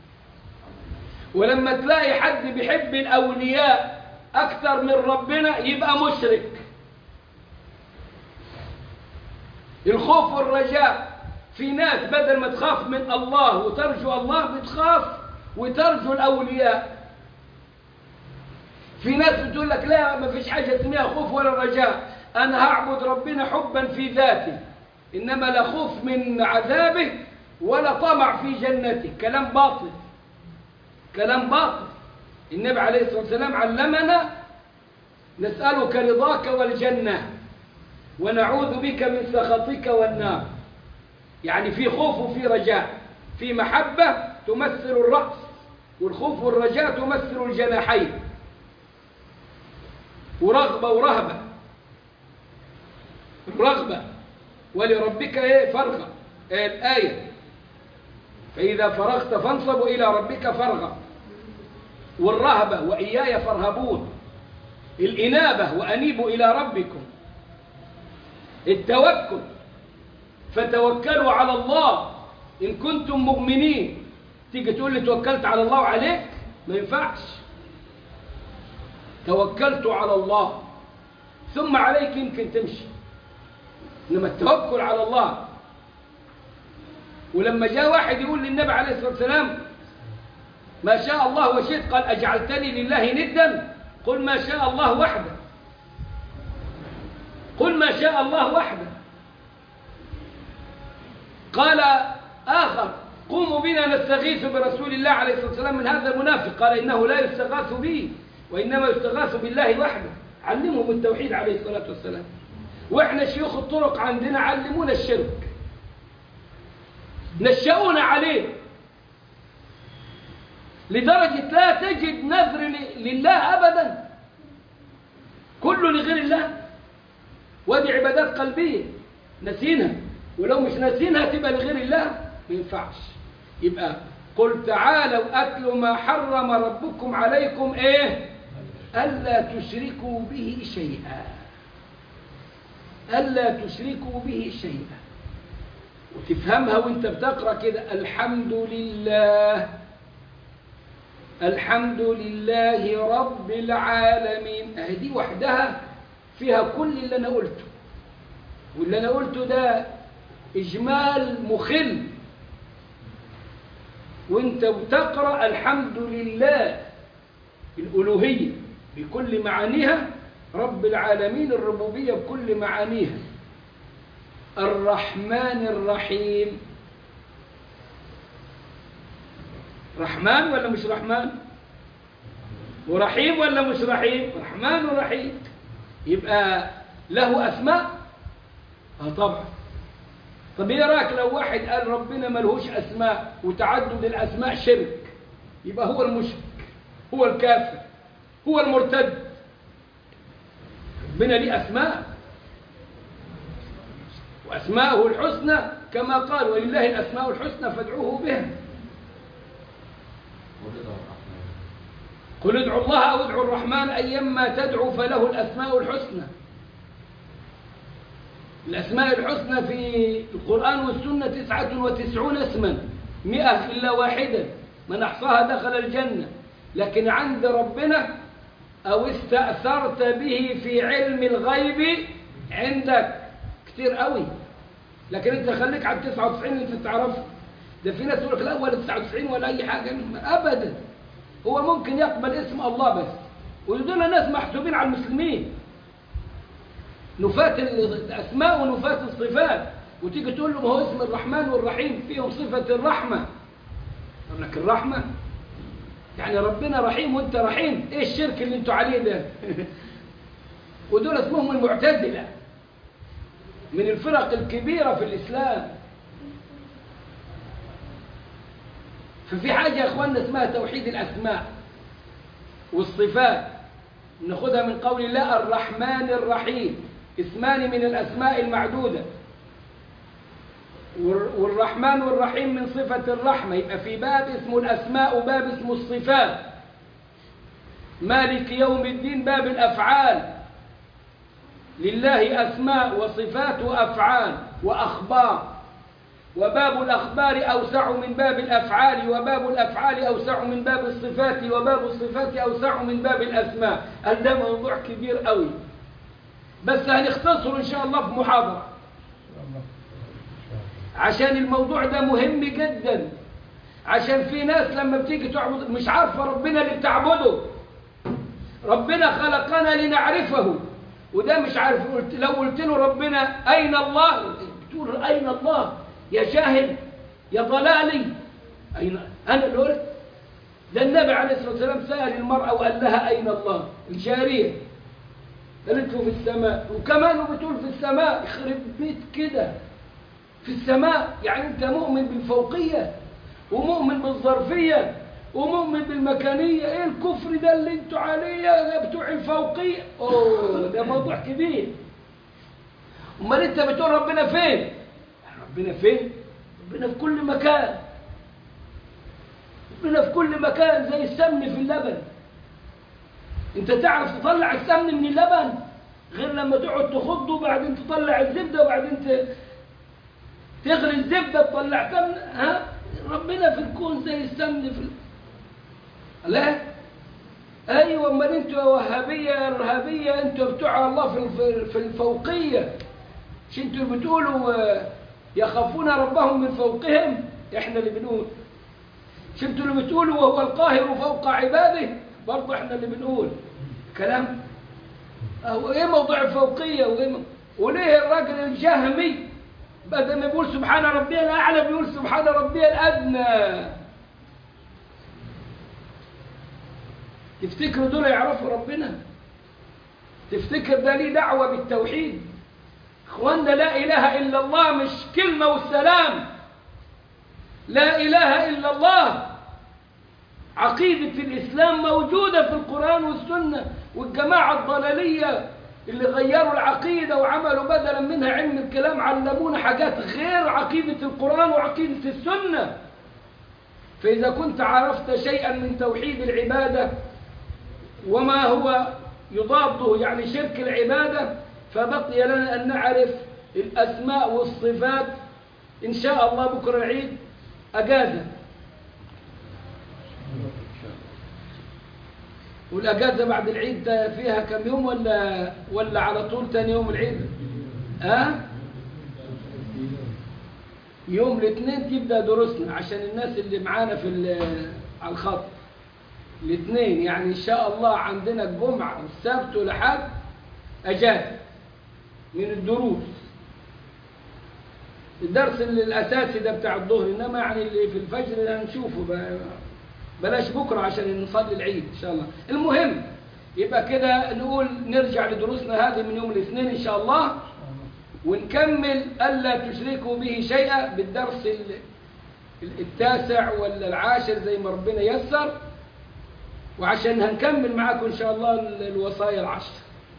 ولما تلاقي حد بيحب الأولياء أكتر من ربنا يبقى مشرك الخوف والرجاء في ناس بدل ما تخاف من الله وترجو الله بتخاف وترجو الأولياء في ناس بتقول لك لا ما فيش حاجة اسمها خوف ولا رجاء أنا هعبد ربنا حبا في ذاته إنما لا خوف من عذابه ولا طمع في جنته كلام باطل كلام باطل النبي عليه الصلاة والسلام علمنا نسألك رضاك والجنة ونعوذ بك من سخطك والنار يعني في خوف وفي رجاء في محبة تمثل الرأس والخوف والرجاء تمثل الجناحين ورغبة ورهبة الرغبة ولربك ايه فرغة إيه الآية فإذا فرغت فانصب إلى ربك فرغا والرهبة وإياي فارهبون الإنابة وأنيبوا إلى ربكم التوكل فتوكلوا على الله إن كنتم مؤمنين تيجي تقول لي توكلت على الله وعليك ما ينفعش توكلت على الله ثم عليك يمكن تمشي إنما التوكل على الله ولما جاء واحد يقول للنبي عليه الصلاة والسلام ما شاء الله وشئت قال أجعلتني لله ندا قل ما شاء الله وحده قل ما شاء الله وحده قال آخر قوموا بنا نستغيث برسول الله عليه الصلاة والسلام من هذا المنافق قال إنه لا يستغاث به وإنما يستغاث بالله وحده علمهم التوحيد عليه الصلاة والسلام وإحنا شيوخ الطرق عندنا علمونا الشرك نشأونا عليه لدرجة لا تجد نذر ل- لله أبدا كله لغير الله ودي عبادات قلبية نسينها ولو مش ناسينها تبقى لغير الله ما ينفعش يبقى قل تعالوا أتلوا ما حرم ربكم عليكم إيه ألا تشركوا به شيئا ألا تشركوا به شيئا وتفهمها وانت بتقرأ كده الحمد لله الحمد لله رب العالمين اهي دي وحدها فيها كل اللي انا قلته واللي انا قلته ده اجمال مخل وانت بتقرا الحمد لله الالوهيه بكل معانيها رب العالمين الربوبيه بكل معانيها الرحمن الرحيم رحمن ولا مش رحمن ورحيم ولا مش رحيم رحمن ورحيم يبقى له أسماء اه طبعا طب ايه رايك لو واحد قال ربنا ملهوش أسماء وتعدد الأسماء شرك يبقى هو المشرك هو الكافر هو المرتد ربنا ليه أسماء وأسماءه الحسنى كما قال ولله الأسماء الحسنى فادعوه بها قل ادعوا الله أو ادعوا الرحمن أيما تدعو فله الأسماء الحسنى الأسماء الحسنى في القرآن والسنة تسعة وتسعون اسما مئة إلا واحدة من أحصاها دخل الجنة لكن عند ربنا أو استأثرت به في علم الغيب عندك كتير قوي لكن انت خليك على 99 اللي انت تعرفه ده في ناس يقول لك لا ولا 99 ولا اي حاجه ابدا هو ممكن يقبل اسم الله بس ودول ناس محسوبين على المسلمين نفاة الاسماء ونفاة الصفات وتيجي تقول له ما هو اسم الرحمن والرحيم فيهم صفة الرحمة يقول لك الرحمة يعني ربنا رحيم وانت رحيم ايه الشرك اللي انتوا عليه ده ودول اسمهم المعتزلة من الفرق الكبيرة في الإسلام ففي حاجة يا أخواننا اسمها توحيد الأسماء والصفات ناخذها من قول الله الرحمن الرحيم اسمان من الأسماء المعدودة والر- والرحمن والرحيم من صفة الرحمة يبقى في باب اسمه الأسماء وباب اسمه الصفات مالك يوم الدين باب الأفعال لله أسماء وصفات وأفعال وأخبار وباب الأخبار أوسع من باب الأفعال وباب الأفعال أوسع من باب الصفات وباب الصفات أوسع من باب الأسماء هل ده موضوع كبير قوي بس هنختصره إن شاء الله في محاضرة عشان الموضوع ده مهم جدا عشان في ناس لما بتيجي تعبد مش عارفة ربنا اللي بتعبده ربنا خلقنا لنعرفه وده مش عارف قلت لو قلت له ربنا أين الله بتقول أين الله يا جاهل يا ضلالي أين أنا اللي قلت ده النبي عليه الصلاة والسلام سأل المرأة وقال لها أين الله الجارية قالت له في السماء وكمان بتقول في السماء يخرب بيت كده في السماء يعني أنت مؤمن بالفوقية ومؤمن بالظرفية ومؤمن بالمكانية ايه الكفر ده اللي انتوا عليه يا بتوع الفوقية اوه ده موضوع كبير امال انت بتقول ربنا فين ربنا فين ربنا في كل مكان ربنا في كل مكان زي السمن في اللبن انت تعرف تطلع السمن من اللبن غير لما تقعد تخضه وبعدين تطلع الزبدة وبعدين ت... تغلي الزبدة تطلع سمن ها ربنا في الكون زي السمن في ال... لا ايوه امال انتوا يا وهابيه يا ارهابيه انتوا بتوع الله في الف- في الفوقيه مش انتوا بتقولوا آه، يخافون ربهم من فوقهم احنا اللي بنقول مش انتوا اللي بتقولوا وهو القاهر فوق عباده برضه احنا اللي بنقول كلام أو ايه موضوع الفوقيه وايه م- وليه الراجل الجهمي بدل ما يقول سبحان ربي الاعلى بيقول سبحان ربي الادنى تفتكروا دول يعرفوا ربنا تفتكر ده ليه دعوة بالتوحيد اخوانا لا اله الا الله مش كلمة والسلام لا اله الا الله عقيدة الاسلام موجودة في القرآن والسنة والجماعة الضلالية اللي غيروا العقيدة وعملوا بدلا منها علم الكلام علمونا حاجات غير عقيدة القرآن وعقيدة السنة فإذا كنت عرفت شيئا من توحيد العبادة وما هو يضاده يعني شرك العبادة فبقي لنا أن نعرف الأسماء والصفات إن شاء الله بكرة العيد أجازة والأجازة بعد العيد ده فيها كم يوم ولا ولا على طول تاني يوم العيد ها أه؟ يوم الاثنين تبدأ دروسنا عشان الناس اللي معانا في ال- على الخط الاثنين يعني إن شاء الله عندنا الجمعة والسبت والأحد أجازة من الدروس الدرس اللي الأساسي ده بتاع الظهر إنما يعني اللي في الفجر ده هنشوفه ب- بلاش بكرة عشان نصلي العيد إن شاء الله المهم يبقى كده نقول نرجع لدروسنا هذه من يوم الاثنين إن شاء الله ونكمل ألا تشركوا به شيئا بالدرس ال- ال- التاسع ولا العاشر زي ما ربنا يسر وعشان هنكمل معاكم إن شاء الله ال- الوصايا العشر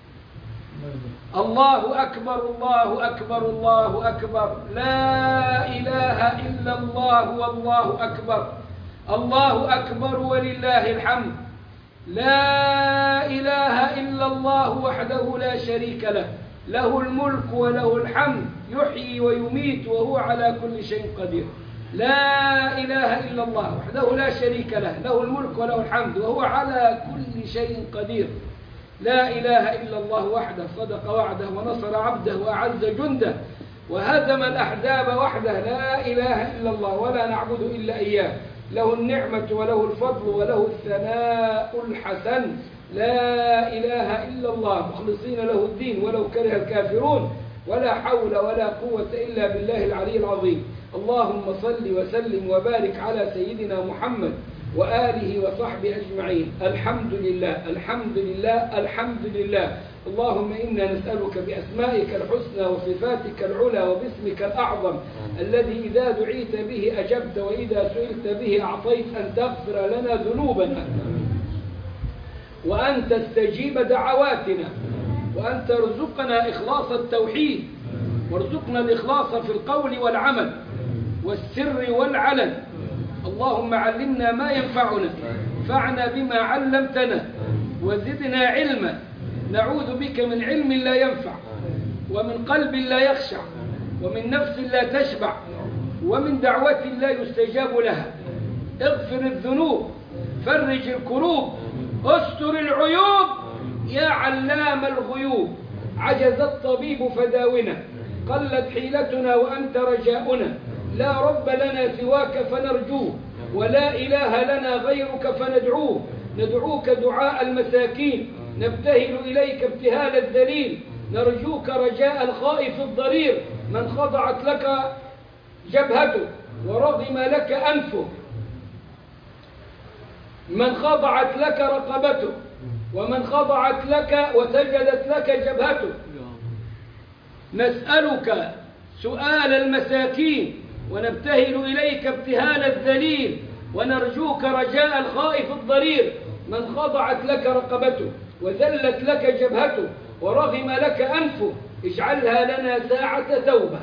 الله أكبر الله أكبر الله أكبر لا إله إلا الله والله أكبر الله أكبر ولله الحمد لا إله إلا الله وحده لا شريك له له الملك وله الحمد يحيي ويميت وهو على كل شيء قدير لا إله إلا الله وحده لا شريك له له الملك وله الحمد وهو على كل شيء قدير لا إله إلا الله وحده صدق وعده ونصر عبده وأعز جنده وهزم الأحزاب وحده لا إله إلا الله ولا نعبد إلا إياه له النعمة وله الفضل وله الثناء الحسن لا إله إلا الله مخلصين له الدين ولو كره الكافرون ولا حول ولا قوة إلا بالله العلي العظيم اللهم صل وسلم وبارك على سيدنا محمد وآله وصحبه أجمعين الحمد لله الحمد لله الحمد لله اللهم إنا نسألك بأسمائك الحسنى وصفاتك العلى وباسمك الأعظم الذي إذا دعيت به أجبت وإذا سئلت به أعطيت أن تغفر لنا ذنوبنا وأن تستجيب دعواتنا وأن ترزقنا إخلاص التوحيد وارزقنا الإخلاص في القول والعمل والسر والعلن اللهم علمنا ما ينفعنا فعنا بما علمتنا وزدنا علما نعوذ بك من علم لا ينفع ومن قلب لا يخشع ومن نفس لا تشبع ومن دعوة لا يستجاب لها اغفر الذنوب فرج الكروب استر العيوب يا علام الغيوب عجز الطبيب فداونا قلت حيلتنا وأنت رجاؤنا لا رب لنا سواك فنرجوه ولا إله لنا غيرك فندعوه ندعوك دعاء المساكين نبتهل إليك ابتهال الذليل نرجوك رجاء الخائف الضرير من خضعت لك جبهته ورغم لك أنفه من خضعت لك رقبته ومن خضعت لك وسجدت لك جبهته نسألك سؤال المساكين ونبتهل إليك ابتهال الذليل ونرجوك رجاء الخائف الضرير من خضعت لك رقبته وذلت لك جبهته ورغم لك أنفه اجعلها لنا ساعة توبة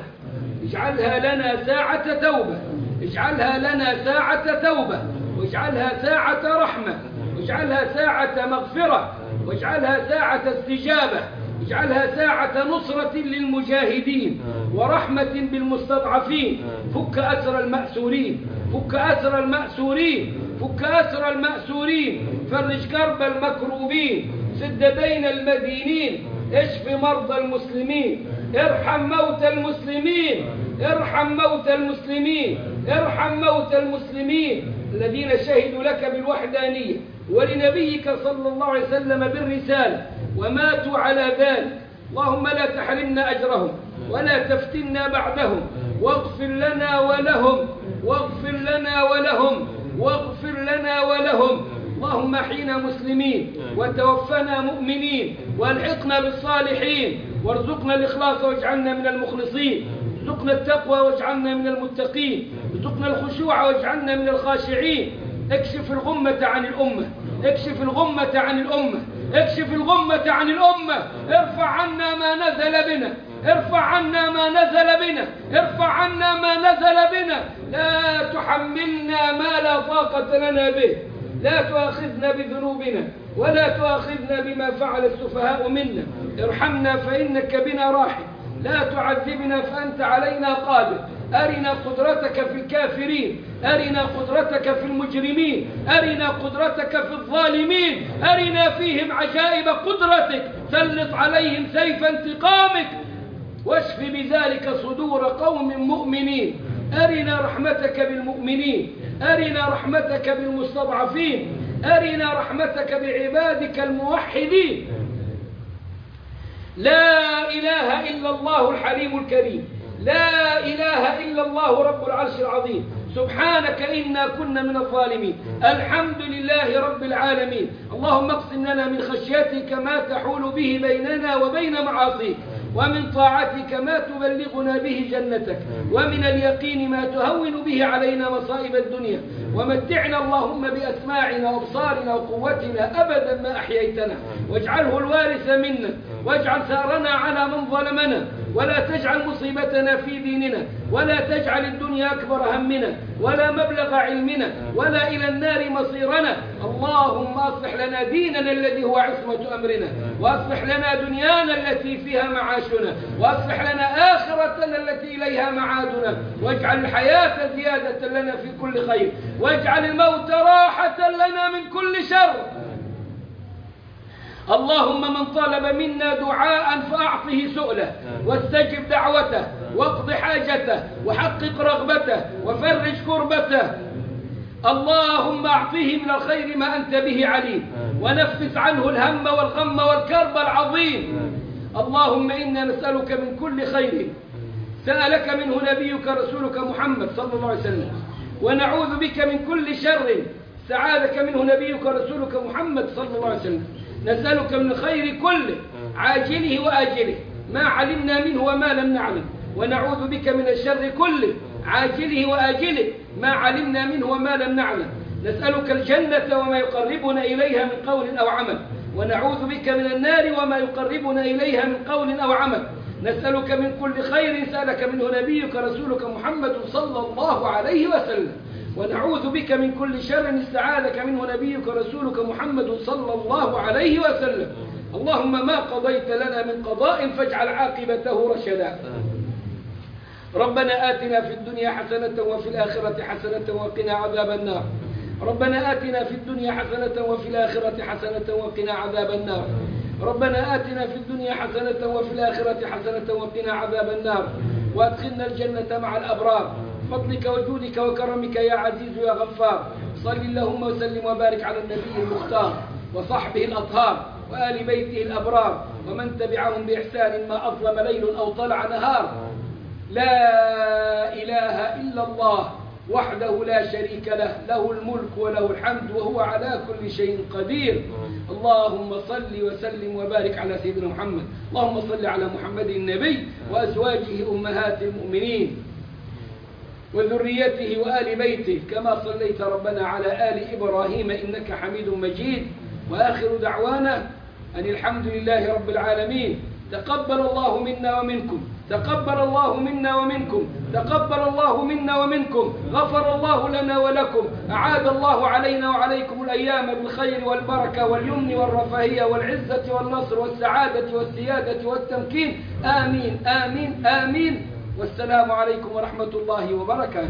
اجعلها لنا ساعة توبة اجعلها لنا ساعة توبة واجعلها ساعة رحمة واجعلها ساعة مغفرة واجعلها ساعة استجابة اجعلها ساعة نصرة للمجاهدين ورحمة بالمستضعفين فك أسر المأسورين فك أسر المأسورين فك أسر المأسورين فرج كرب المكروبين سد دين المدينين اشف مرضى المسلمين ارحم موتى المسلمين ارحم موتى المسلمين ارحم موتى المسلمين الذين شهدوا لك بالوحدانية ولنبيك صلى الله عليه وسلم بالرسالة وماتوا على ذلك اللهم لا تحرمنا أجرهم ولا تفتنا بعدهم واغفر لنا ولهم واغفر لنا ولهم واغفر لنا ولهم اللهم احينا مسلمين وتوفنا مؤمنين والحقنا بالصالحين وارزقنا الإخلاص واجعلنا من المخلصين ارزقنا التقوى واجعلنا من المتقين ارزقنا الخشوع واجعلنا من الخاشعين اكشف الغمة عن الأمة اكشف الغمة عن الأمة اكشف الغمة عن الأمة ارفع عنا ما نزل بنا ارفع عنا ما نزل بنا ارفع عنا ما نزل بنا لا تحملنا ما لا طاقة لنا به لا تؤاخذنا بذنوبنا ولا تؤاخذنا بما فعل السفهاء منا ارحمنا فإنك بنا راحم لا تعذبنا فأنت علينا قادر أرنا قدرتك في الكافرين أرنا قدرتك في المجرمين أرنا قدرتك في الظالمين أرنا فيهم عجائب قدرتك سلط عليهم سيف انتقامك واشف بذلك صدور قوم مؤمنين أرنا رحمتك بالمؤمنين أرنا رحمتك بالمستضعفين أرنا رحمتك بعبادك الموحدين لا إله إلا الله الحليم الكريم لا إله إلا الله رب العرش العظيم سبحانك إنا كنا من الظالمين الحمد لله رب العالمين اللهم اقسم لنا من خشيتك ما تحول به بيننا وبين معاصيك ومن طاعتك ما تبلغنا به جنتك ومن اليقين ما تهون به علينا مصائب الدنيا ومتعنا اللهم بأسماعنا وأبصارنا وقوتنا أبدا ما أحييتنا واجعله الوارث منا واجعل ثارنا على من ظلمنا ولا تجعل مصيبتنا في ديننا ولا تجعل الدنيا أكبر همنا ولا مبلغ علمنا ولا إلى النار مصيرنا اللهم أصلح لنا ديننا الذي هو عصمة أمرنا وأصلح لنا دنيانا التي فيها معاشنا وأصلح لنا آخرتنا التي إليها معادنا واجعل الحياة زيادة لنا في كل خير واجعل الموت راحة لنا من كل شر اللهم من طلب منا دعاء فأعطه سؤله واستجب دعوته واقض حاجته وحقق رغبته وفرج كربته اللهم أعطه من الخير ما أنت به عليم ونفس عنه الهم والغم والكرب العظيم اللهم إنا نسألك من كل خير سألك منه نبيك رسولك محمد صلى الله عليه وسلم ونعوذ بك من كل شر سعادك منه نبيك رسولك محمد صلى الله عليه وسلم نسألك من الخير كله عاجله وآجله ما علمنا منه وما لم نعلم ونعوذ بك من الشر كله عاجله وآجله ما علمنا منه وما لم نعلم نسألك الجنة وما يقربنا إليها من قول أو عمل ونعوذ بك من النار وما يقربنا إليها من قول أو عمل نسألك من كل خير سألك منه نبيك رسولك محمد صلى الله عليه وسلم ونعوذ بك من كل شر استعاذك منه نبيك رسولك محمد صلى الله عليه وسلم اللهم ما قضيت لنا من قضاء فاجعل عاقبته رشدا ربنا آتنا في الدنيا حسنة وفي الآخرة حسنة وقنا عذاب النار ربنا آتنا في الدنيا حسنة وفي الآخرة حسنة وقنا عذاب النار ربنا آتنا في الدنيا حسنة وفي الآخرة حسنة وقنا عذاب النار وأدخلنا الجنة مع الأبرار فضلك وجودك وكرمك يا عزيز يا غفار صل اللهم وسلم وبارك على النبي المختار وصحبه الأطهار وآل بيته الأبرار ومن تبعهم بإحسان ما أظلم ليل أو طلع نهار لا إله إلا الله وحده لا شريك له له الملك وله الحمد وهو على كل شيء قدير اللهم صل وسلم وبارك على سيدنا محمد اللهم صل على محمد النبي وأزواجه أمهات المؤمنين وذريته وآل بيته كما صليت ربنا على آل إبراهيم إنك حميد مجيد وآخر دعوانا أن الحمد لله رب العالمين تقبل الله منا ومنكم تقبل الله منا ومنكم تقبل الله منا ومنكم غفر الله لنا ولكم أعاد الله علينا وعليكم الأيام بالخير والبركة واليمن والرفاهية والعزة والنصر والسعادة والسيادة والتمكين آمين آمين آمين والسلام عليكم ورحمة الله وبركاته